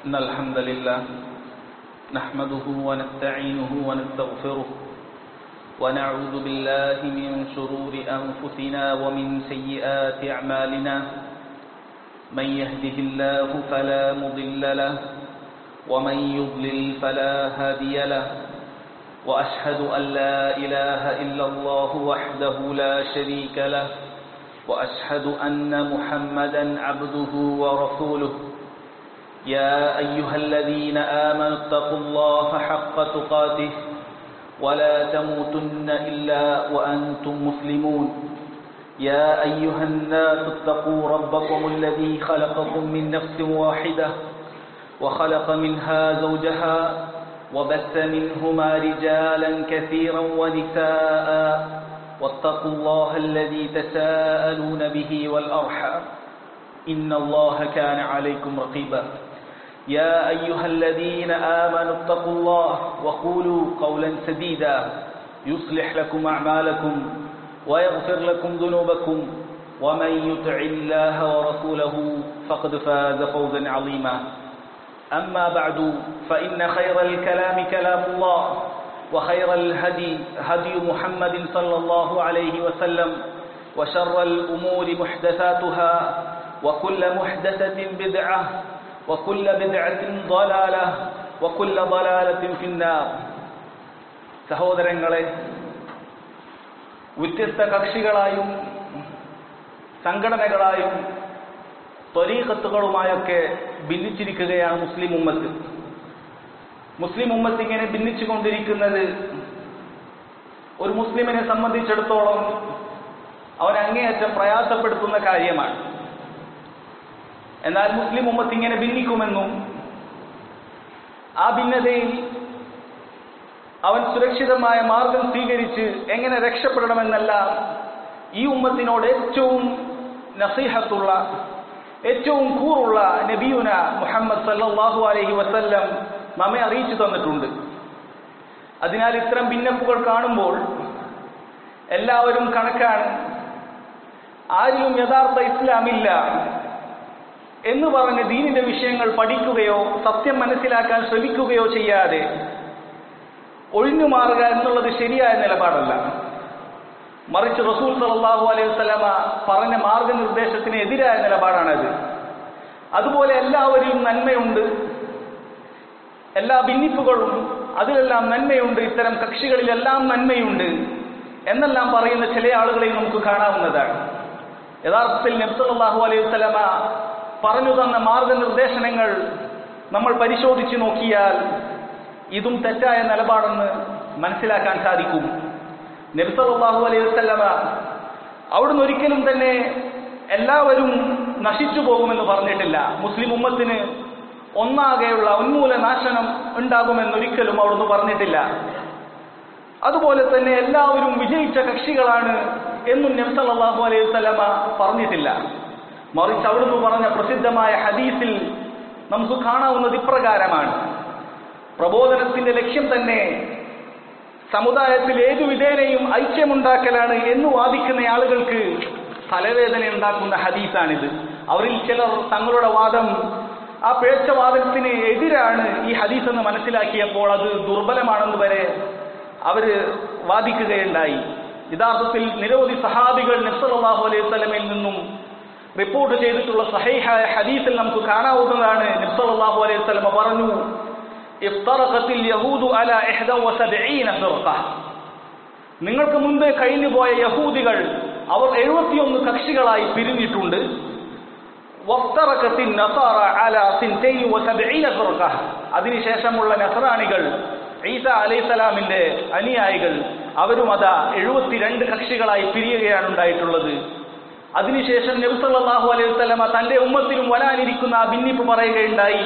إن الحمد لله نحمده ونستعينه ونستغفره ونعوذ بالله من شرور أنفسنا ومن سيئات أعمالنا من يهده الله فلا مضل له ومن يضلل فلا هادي له وأشهد أن لا إله إلا الله وحده لا شريك له وأشهد أن محمدا عبده ورسوله يا أيها الذين آمنوا اتقوا الله حق تقاته ولا تموتن إلا وأنتم مسلمون يا أيها الناس اتقوا ربكم الذي خلقكم من نفس واحدة وخلق منها زوجها وبث منهما رجالا كثيرا ونساء واتقوا الله الذي تساءلون به والأرحام إن الله كان عليكم رقيبا يا أيها الذين آمنوا اتقوا الله وقولوا قولا سديدا يصلح لكم أعمالكم ويغفر لكم ذنوبكم ومن يطع الله ورسوله فقد فاز فوزا عظيما أما بعد فإن خير الكلام كلام الله وخير الهدي هدي محمد صلى الله عليه وسلم وشر الأمور محدثاتها وكل محدثة بدعة وكل بدعة ضلالة وكل ضلالة في النار സഹോദരങ്ങളെ വ്യത്യസ്ത കക്ഷികളായും സംഘടനകളായും ത്വരീഖത്തുകളുമായൊക്കെ ഭിന്നിച്ചിരിക്കുകയാണ് മുസ്ലിം ഉമ്മത്ത് മുസ്ലിം ഉമ്മത്ത് ഇങ്ങനെ ഭിന്നിച്ചുകൊണ്ടിരിക്കുന്നത് ഒരു മുസ്ലിമിനെ സംബന്ധിച്ചിടത്തോളം അവൻ അങ്ങേയറ്റം പ്രയാസപ്പെടുത്തുന്ന കാര്യമാണ് എന്നാൽ മുസ്ലിം ഉമ്മത്ത് ഇങ്ങനെ ഭിന്നിക്കുമെന്നും ആ ഭിന്നതയിൽ അവൻ സുരക്ഷിതമായ മാർഗം സ്വീകരിച്ച് എങ്ങനെ രക്ഷപ്പെടണമെന്നെല്ലാം ഈ ഉമ്മത്തിനോട് ഏറ്റവും നസീഹത്തുള്ള ഏറ്റവും കൂറുള്ള നബിയുന മുഹമ്മദ് സല്ലാഹു അലഹി വസല്ലം നമ്മെ അറിയിച്ചു തന്നിട്ടുണ്ട് അതിനാൽ ഇത്തരം ഭിന്നപ്പുകൾ കാണുമ്പോൾ എല്ലാവരും കണക്കാണ് ആരിലും യഥാർത്ഥ ഇസ്ലാമില്ല എന്ന് പറഞ്ഞ് ദീനിന്റെ വിഷയങ്ങൾ പഠിക്കുകയോ സത്യം മനസ്സിലാക്കാൻ ശ്രമിക്കുകയോ ചെയ്യാതെ ഒഴിഞ്ഞു മാറുക എന്നുള്ളത് ശരിയായ നിലപാടല്ല മറിച്ച് റസൂൽ സലാഹു അലൈഹി വസ്ലമ പറഞ്ഞ മാർഗനിർദ്ദേശത്തിന് എതിരായ നിലപാടാണത് അതുപോലെ എല്ലാവരിലും നന്മയുണ്ട് എല്ലാ ഭിന്നിപ്പുകളും അതിലെല്ലാം നന്മയുണ്ട് ഇത്തരം കക്ഷികളിലെല്ലാം നന്മയുണ്ട് എന്നെല്ലാം പറയുന്ന ചില ആളുകളെയും നമുക്ക് കാണാവുന്നതാണ് യഥാർത്ഥത്തിൽ നബ്സല്ലാഹു അലൈഹി വസ്ലമ പറഞ്ഞു തന്ന മാർഗനിർദ്ദേശനങ്ങൾ നമ്മൾ പരിശോധിച്ചു നോക്കിയാൽ ഇതും തെറ്റായ നിലപാടെന്ന് മനസ്സിലാക്കാൻ സാധിക്കും നബ്സല്ലാഹു അലൈഹി വസ്ലമ അവിടുന്ന് ഒരിക്കലും തന്നെ എല്ലാവരും നശിച്ചു പോകുമെന്ന് പറഞ്ഞിട്ടില്ല മുസ്ലിം ഉമ്മത്തിന് ഒന്നാകെയുള്ള ഉന്മൂല നാശനം ഉണ്ടാകുമെന്നൊരിക്കലും അവിടുന്ന് പറഞ്ഞിട്ടില്ല അതുപോലെ തന്നെ എല്ലാവരും വിജയിച്ച കക്ഷികളാണ് എന്നും നബ്സല്ലാഹു അലൈഹി വസ്ലമ പറഞ്ഞിട്ടില്ല മറിച്ച് അവിടുന്ന് പറഞ്ഞ പ്രസിദ്ധമായ ഹദീസിൽ നമുക്ക് കാണാവുന്നത് ഇപ്രകാരമാണ് പ്രബോധനത്തിന്റെ ലക്ഷ്യം തന്നെ സമുദായത്തിൽ ഏതു വിധേനയും ഐക്യമുണ്ടാക്കലാണ് എന്ന് വാദിക്കുന്ന ആളുകൾക്ക് തലവേദന ഉണ്ടാക്കുന്ന ഹദീസാണിത് അവരിൽ ചിലർ തങ്ങളുടെ വാദം ആ പിഴച്ച വാദത്തിന് എതിരാണ് ഈ ഹദീസ് എന്ന് മനസ്സിലാക്കിയപ്പോൾ അത് ദുർബലമാണെന്ന് വരെ അവര് വാദിക്കുകയുണ്ടായി യഥാർത്ഥത്തിൽ നിരവധി സഹാബികൾ നബ്സലാഹു അലൈഹി സ്വലമയിൽ നിന്നും റിപ്പോർട്ട് ചെയ്തിട്ടുള്ള സഹൈഹായ ഹദീസിൽ നമുക്ക് കാണാവുന്നതാണ് നബ്സലാഹു അലൈഹി സ്വലമ പറഞ്ഞു ഇഫ്തറഖത്തിൽ യഹൂദു അല ഇഹ്ദ വസബഈന ഫിർഖ നിങ്ങൾക്ക് മുൻപേ കഴിഞ്ഞു പോയ യഹൂദികൾ അവർ എഴുപത്തിയൊന്ന് കക്ഷികളായി പിരിഞ്ഞിട്ടുണ്ട് വഫ്തറഖത്തിൻ നസാറ അല സിൻതൈൻ വസബഈന ഫിർഖ അതിനുശേഷമുള്ള നസറാണികൾ ഈസ അലൈഹിസ്സലാമിന്റെ അനുയായികൾ അവരും അതാ എഴുപത്തിരണ്ട് കക്ഷികളായി പിരിയുകയാണ് ഉണ്ടായിട്ടുള്ളത് അതിനുശേഷം നബിസല്ലാഹു അലൈഹി വസല്ലമ തന്റെ ഉമ്മത്തിലും വരാനിരിക്കുന്ന ആ ഭിന്നിപ്പ് പറയുകയുണ്ടായി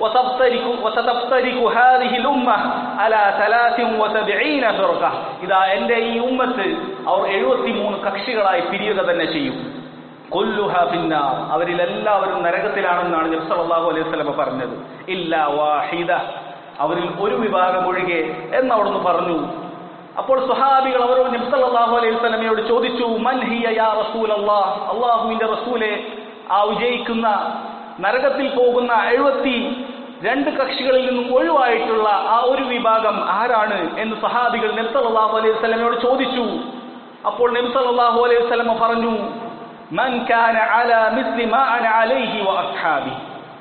ഇതാ എന്റെ ഈ ഉമ്മത്ത് അവർ എഴുപത്തിമൂന്ന് കക്ഷികളായി പിരിയുക തന്നെ ചെയ്യും കൊല്ലുഹ പിന്ന അവരിലെല്ലാവരും നരകത്തിലാണെന്നാണ് നബ്സല്ലാഹു അലൈഹി സ്വലമ പറഞ്ഞത് ഇല്ല വാഹിദ അവരിൽ ഒരു വിഭാഗം ഒഴികെ എന്നവിടുന്ന് പറഞ്ഞു അപ്പോൾ സുഹാബികൾ അവരോട് നബ്സല്ലാഹു അലൈഹി സ്വലമയോട് ചോദിച്ചു മൻ ഹിയ യാ റസൂൽ അള്ളാഹ് അള്ളാഹുവിന്റെ റസൂലെ ആ വിജയിക്കുന്ന നരകത്തിൽ പോകുന്ന എഴുപത്തി രണ്ട് കക്ഷികളിൽ നിന്നും ഒഴിവായിട്ടുള്ള ആ ഒരു വിഭാഗം ആരാണ് എന്ന് സഹാബികൾ നബ്സല്ലാഹു അലൈഹി സ്വലമയോട് ചോദിച്ചു അപ്പോൾ നബ്സല്ലാഹു അലൈഹി സ്വലമ പറഞ്ഞു മൻ കാന അലാ മിസ്ലി മാ അന അലൈഹി വ അസ്ഹാബി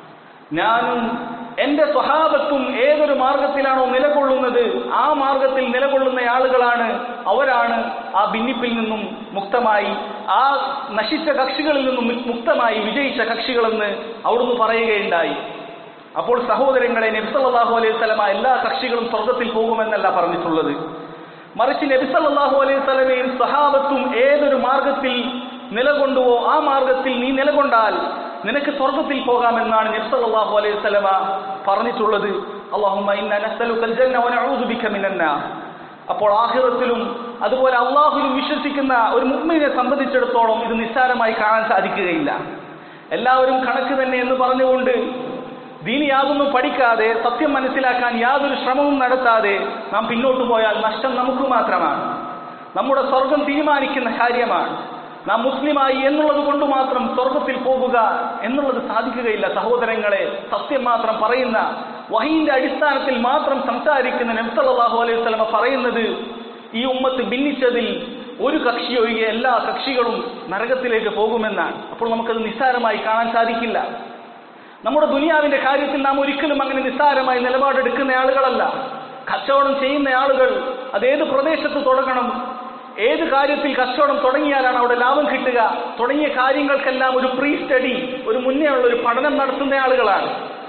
ഞാനും എന്റെ സ്വഭാവത്തും ഏതൊരു മാർഗത്തിലാണോ നിലകൊള്ളുന്നത് ആ മാർഗത്തിൽ നിലകൊള്ളുന്ന ആളുകളാണ് അവരാണ് ആ ഭിന്നിപ്പിൽ നിന്നും മുക്തമായി ആ നശിച്ച കക്ഷികളിൽ നിന്നും മുക്തമായി വിജയിച്ച കക്ഷികളെന്ന് അവിടുന്ന് പറയുകയുണ്ടായി അപ്പോൾ സഹോദരങ്ങളെ നബിസല്ലാഹു അലൈഹി സ്വലമ എല്ലാ കക്ഷികളും സ്വർഗത്തിൽ പോകുമെന്നല്ല പറഞ്ഞിട്ടുള്ളത് മറിച്ച് നബിസല്ലാഹു അലൈഹി സ്വലമയും സഹാബത്തും ഏതൊരു മാർഗത്തിൽ നിലകൊണ്ടുവോ ആ മാർഗത്തിൽ നീ നിലകൊണ്ടാൽ നിനക്ക് സ്വർഗത്തിൽ പോകാമെന്നാണ് നബ്സല്ലാഹു അലൈഹി സ്വലമ പറഞ്ഞിട്ടുള്ളത് അള്ളാഹുമ്മ ഇന്ന നസ്അലുക്കൽ ജന്ന വ നഊദു ബിക മിനൻ നാർ അപ്പോൾ ആഖിറത്തിലും അതുപോലെ അള്ളാഹുവിലും വിശ്വസിക്കുന്ന ഒരു മുഅ്മിനെ സംബന്ധിച്ചിടത്തോളം ഇത് നിസ്സാരമായി കാണാൻ സാധിക്കുകയില്ല എല്ലാവരും കണക്ക് തന്നെ എന്ന് പറഞ്ഞുകൊണ്ട് ദീനി യാതൊന്നും പഠിക്കാതെ സത്യം മനസ്സിലാക്കാൻ യാതൊരു ശ്രമവും നടത്താതെ നാം പിന്നോട്ട് പോയാൽ നഷ്ടം നമുക്ക് മാത്രമാണ് നമ്മുടെ സ്വർഗം തീരുമാനിക്കുന്ന കാര്യമാണ് നാം മുസ്ലിമായി എന്നുള്ളത് കൊണ്ട് മാത്രം സ്വർഗത്തിൽ പോകുക എന്നുള്ളത് സാധിക്കുകയില്ല സഹോദരങ്ങളെ സത്യം മാത്രം പറയുന്ന വഹീന്റെ അടിസ്ഥാനത്തിൽ മാത്രം സംസാരിക്കുന്ന നബ്സല്ലാഹു അലൈഹി സ്വലമ പറയുന്നത് ഈ ഉമ്മത്ത് ഭിന്നിച്ചതിൽ ഒരു കക്ഷി ഒഴികെ എല്ലാ കക്ഷികളും നരകത്തിലേക്ക് പോകുമെന്നാണ് അപ്പോൾ നമുക്കത് നിസ്സാരമായി കാണാൻ സാധിക്കില്ല നമ്മുടെ ദുനിയാവിന്റെ കാര്യത്തിൽ നാം ഒരിക്കലും അങ്ങനെ നിസ്സാരമായി നിലപാടെടുക്കുന്ന ആളുകളല്ല കച്ചവടം ചെയ്യുന്ന ആളുകൾ അതേത് പ്രദേശത്ത് തുടങ്ങണം ഏത് കാര്യത്തിൽ കച്ചവടം തുടങ്ങിയാലാണ് അവിടെ ലാഭം കിട്ടുക തുടങ്ങിയ കാര്യങ്ങൾക്കെല്ലാം ഒരു പ്രീ സ്റ്റഡി ഒരു മുന്നേ ഉള്ള ഒരു പഠനം നടത്തുന്ന ആളുകളാണ്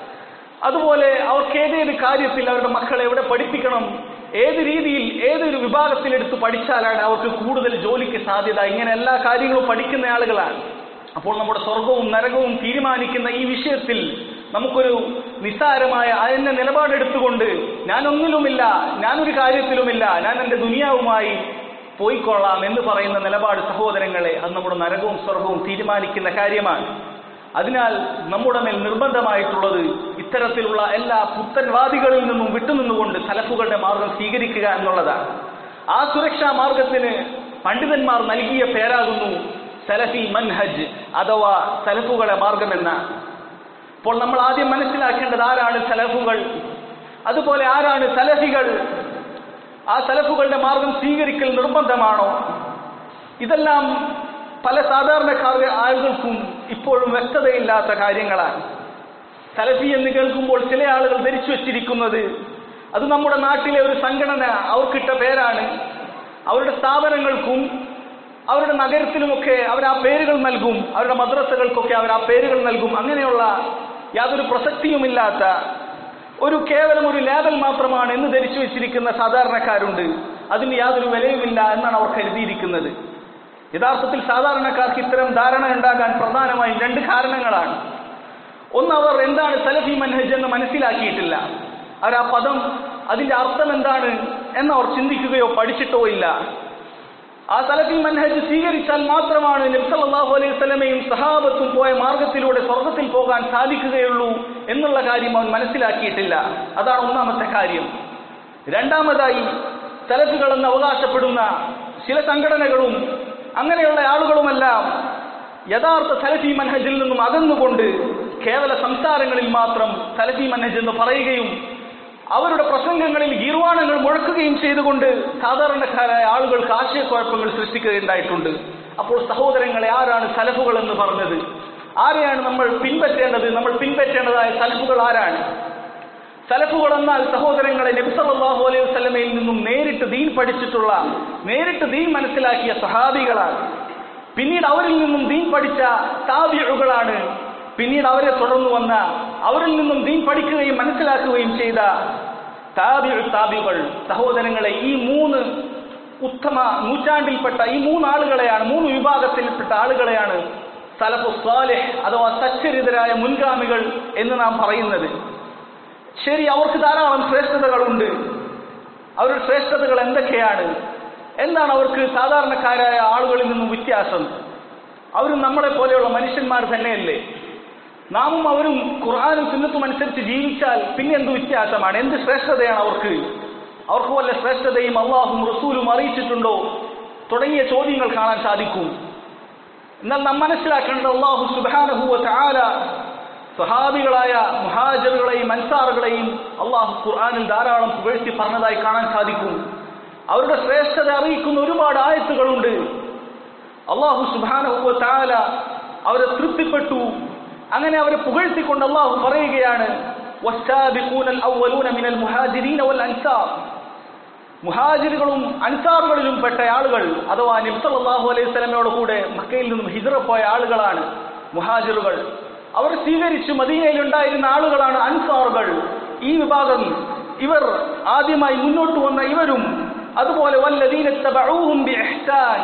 അതുപോലെ അവർക്ക് ഏതേത് കാര്യത്തിൽ അവരുടെ മക്കളെ എവിടെ പഠിപ്പിക്കണം ഏത് രീതിയിൽ ഏതൊരു വിഭാഗത്തിലെടുത്ത് പഠിച്ചാലാണ് അവർക്ക് കൂടുതൽ ജോലിക്ക് സാധ്യത ഇങ്ങനെ എല്ലാ കാര്യങ്ങളും പഠിക്കുന്ന ആളുകളാണ് അപ്പോൾ നമ്മുടെ സ്വർഗവും നരകവും തീരുമാനിക്കുന്ന ഈ വിഷയത്തിൽ നമുക്കൊരു നിസ്സാരമായ അതിന്റെ നിലപാടെടുത്തുകൊണ്ട് ഞാനൊന്നിലുമില്ല ഞാനൊരു കാര്യത്തിലുമില്ല ഞാൻ എൻ്റെ ദുനിയാവുമായി പോയിക്കൊള്ളാം എന്ന് പറയുന്ന നിലപാട് സഹോദരങ്ങളെ അത് നമ്മുടെ നരകവും സ്വർഗവും തീരുമാനിക്കുന്ന കാര്യമാണ് അതിനാൽ നമ്മുടെ മേൽ നിർബന്ധമായിട്ടുള്ളത് ഇത്തരത്തിലുള്ള എല്ലാ പുത്തൻവാദികളിൽ നിന്നും വിട്ടുനിന്നുകൊണ്ട് സലഫുകളുടെ മാർഗം സ്വീകരിക്കുക എന്നുള്ളതാണ് ആ സുരക്ഷാ മാർഗത്തിന് പണ്ഡിതന്മാർ നൽകിയ പേരാകുന്നു സലഫി മൻഹജ് അഥവാ സലഫുകളുടെ മാർഗമെന്ന അപ്പോൾ നമ്മൾ ആദ്യം മനസ്സിലാക്കേണ്ടത് ആരാണ് സലഫുകൾ അതുപോലെ ആരാണ് സലഫികൾ ആ സലഫുകളുടെ മാർഗം സ്വീകരിക്കൽ നിർബന്ധമാണോ ഇതെല്ലാം പല സാധാരണക്കാർ ആളുകൾക്കും ഇപ്പോഴും വ്യക്തതയില്ലാത്ത കാര്യങ്ങളാണ് സലഫി എന്ന് കേൾക്കുമ്പോൾ ചില ആളുകൾ ധരിച്ചു വെച്ചിരിക്കുന്നത് അത് നമ്മുടെ നാട്ടിലെ ഒരു സംഘടന അവർക്കിട്ട പേരാണ് അവരുടെ സ്ഥാപനങ്ങൾക്കും അവരുടെ നഗരത്തിലുമൊക്കെ അവർ ആ പേരുകൾ നൽകും അവരുടെ മദ്രസകൾക്കൊക്കെ അവർ ആ പേരുകൾ നൽകും അങ്ങനെയുള്ള യാതൊരു പ്രസക്തിയുമില്ലാത്ത ഒരു കേവലം ഒരു ലേബൽ മാത്രമാണ് എന്ന് ധരിച്ചു വെച്ചിരിക്കുന്ന സാധാരണക്കാരുണ്ട് അതിന് യാതൊരു വിലയുമില്ല എന്നാണ് അവർ കരുതിയിരിക്കുന്നത് യഥാർത്ഥത്തിൽ സാധാരണക്കാർക്ക് ഇത്തരം ധാരണ ഉണ്ടാകാൻ പ്രധാനമായും രണ്ട് കാരണങ്ങളാണ് ഒന്ന് അവർ എന്താണ് സലഫി മൻഹജ് എന്ന് മനസ്സിലാക്കിയിട്ടില്ല അവർ ആ പദം അതിന്റെ അർത്ഥം എന്താണ് എന്ന് അവർ ചിന്തിക്കുകയോ പഠിച്ചിട്ടോ ഇല്ല ആ സലഫി മൻഹജ് സ്വീകരിച്ചാൽ മാത്രമാണ് നബ്സല്ലാഹു അലൈഹി സ്വലമയും സഹാബത്തും പോയ മാർഗത്തിലൂടെ സ്വർഗത്തിൽ പോകാൻ സാധിക്കുകയുള്ളൂ എന്നുള്ള കാര്യം അവൻ മനസ്സിലാക്കിയിട്ടില്ല അതാണ് ഒന്നാമത്തെ കാര്യം രണ്ടാമതായി സലഫുകളെന്ന് അവകാശപ്പെടുന്ന ചില സംഘടനകളും അങ്ങനെയുള്ള ആളുകളുമെല്ലാം യഥാർത്ഥ സലഫി മൻഹജിൽ നിന്നും അകന്നുകൊണ്ട് കേവല സംസാരങ്ങളിൽ മാത്രം സലഫി മൻഹജ് എന്ന് പറയുകയും അവരുടെ പ്രസംഗങ്ങളിൽ ഗീർവാണങ്ങൾ മുഴക്കുകയും ചെയ്തുകൊണ്ട് സാധാരണക്കാരായ ആളുകൾക്ക് ആശയക്കുഴപ്പങ്ങൾ സൃഷ്ടിക്കുകയുണ്ടായിട്ടുണ്ട് അപ്പോൾ സഹോദരങ്ങളെ ആരാണ് സലഫുകൾ എന്ന് പറഞ്ഞത് ആരെയാണ് നമ്മൾ പിൻപറ്റേണ്ടത് നമ്മൾ പിൻപറ്റേണ്ടതായ സലഫുകൾ ആരാണ് സലഫുകൾ എന്നാൽ സഹോദരങ്ങളെ നബിസല്ലാഹു അലൈഹി വസ്ലമയിൽ നിന്നും നേരിട്ട് ദീൻ പഠിച്ചിട്ടുള്ള നേരിട്ട് ദീൻ മനസ്സിലാക്കിയ സഹാബികളാണ് പിന്നീട് അവരിൽ നിന്നും ദീൻ പഠിച്ച താബിഴുകളാണ് പിന്നീട് അവരെ തുടർന്നു വന്ന അവരിൽ നിന്നും ദീൻ പഠിക്കുകയും മനസ്സിലാക്കുകയും ചെയ്ത താബിഴ് താബികൾ സഹോദരങ്ങളെ ഈ മൂന്ന് ഉത്തമ നൂറ്റാണ്ടിൽപ്പെട്ട ഈ മൂന്ന് ആളുകളെയാണ് മൂന്ന് വിഭാഗത്തിൽപ്പെട്ട ആളുകളെയാണ് സലഫു സ്വാലിഹ് അഥവാ സച്ചരിതരായ മുൻഗാമികൾ എന്ന് നാം പറയുന്നത് ശരി അവർക്ക് ധാരാളം ശ്രേഷ്ഠതകളുണ്ട് അവരുടെ ശ്രേഷ്ഠതകൾ എന്തൊക്കെയാണ് എന്താണ് അവർക്ക് സാധാരണക്കാരായ ആളുകളിൽ നിന്നും വ്യത്യാസം അവരും നമ്മളെ പോലെയുള്ള മനുഷ്യന്മാർ തന്നെയല്ലേ നാമും അവരും ഖുർആാനും സുന്നത്തും അനുസരിച്ച് ജീവിച്ചാൽ പിന്നെ എന്ത് വ്യത്യാസമാണ് എന്ത് ശ്രേഷ്ഠതയാണ് അവർക്ക് അവർക്ക് വല്ല ശ്രേഷ്ഠതയും അള്ളാഹും റസൂലും അറിയിച്ചിട്ടുണ്ടോ തുടങ്ങിയ ചോദ്യങ്ങൾ കാണാൻ സാധിക്കും എന്നാൽ നാം മനസ്സിലാക്കേണ്ടത് അള്ളാഹു സുബാനഹുവ ചാല സ്വഹാബികളായ മുഹാജറുകളെയും അൻസാറുകളെയും അള്ളാഹു ഖുർആാനിൽ ധാരാളം പുകഴ്ത്തി പറഞ്ഞതായി കാണാൻ സാധിക്കും അവരുടെ ശ്രേഷ്ഠത അറിയിക്കുന്ന ഒരുപാട് ആയത്തുകളുണ്ട് അള്ളാഹു സുബാനഹു താല അവരെ തൃപ്തിപ്പെട്ടു അങ്ങനെ അവരെ പുകഴ്ത്തിക്കൊണ്ട് അള്ളാഹു പറയുകയാണ് والسابقون الأولون من المهاجرين والأنصار മുഹാജിറുകളും അൻസാറുകളിലും പെട്ട ആളുകൾ അഥവാ നിബ്സല്ലാഹു അലൈഹി സ്വലമയോട് കൂടെ മക്കയിൽ നിന്നും ഹിജറ പോയ ആളുകളാണ് മുഹാജിറുകൾ അവർ സ്വീകരിച്ച് മദീനയിൽ ഉണ്ടായിരുന്ന ആളുകളാണ് അൻസാറുകൾ ഈ വിഭാഗം ഇവർ ആദ്യമായി മുന്നോട്ട് വന്ന ഇവരും അതുപോലെ വല്ലദീന തബഊഹും ബിഇഹ്സാൻ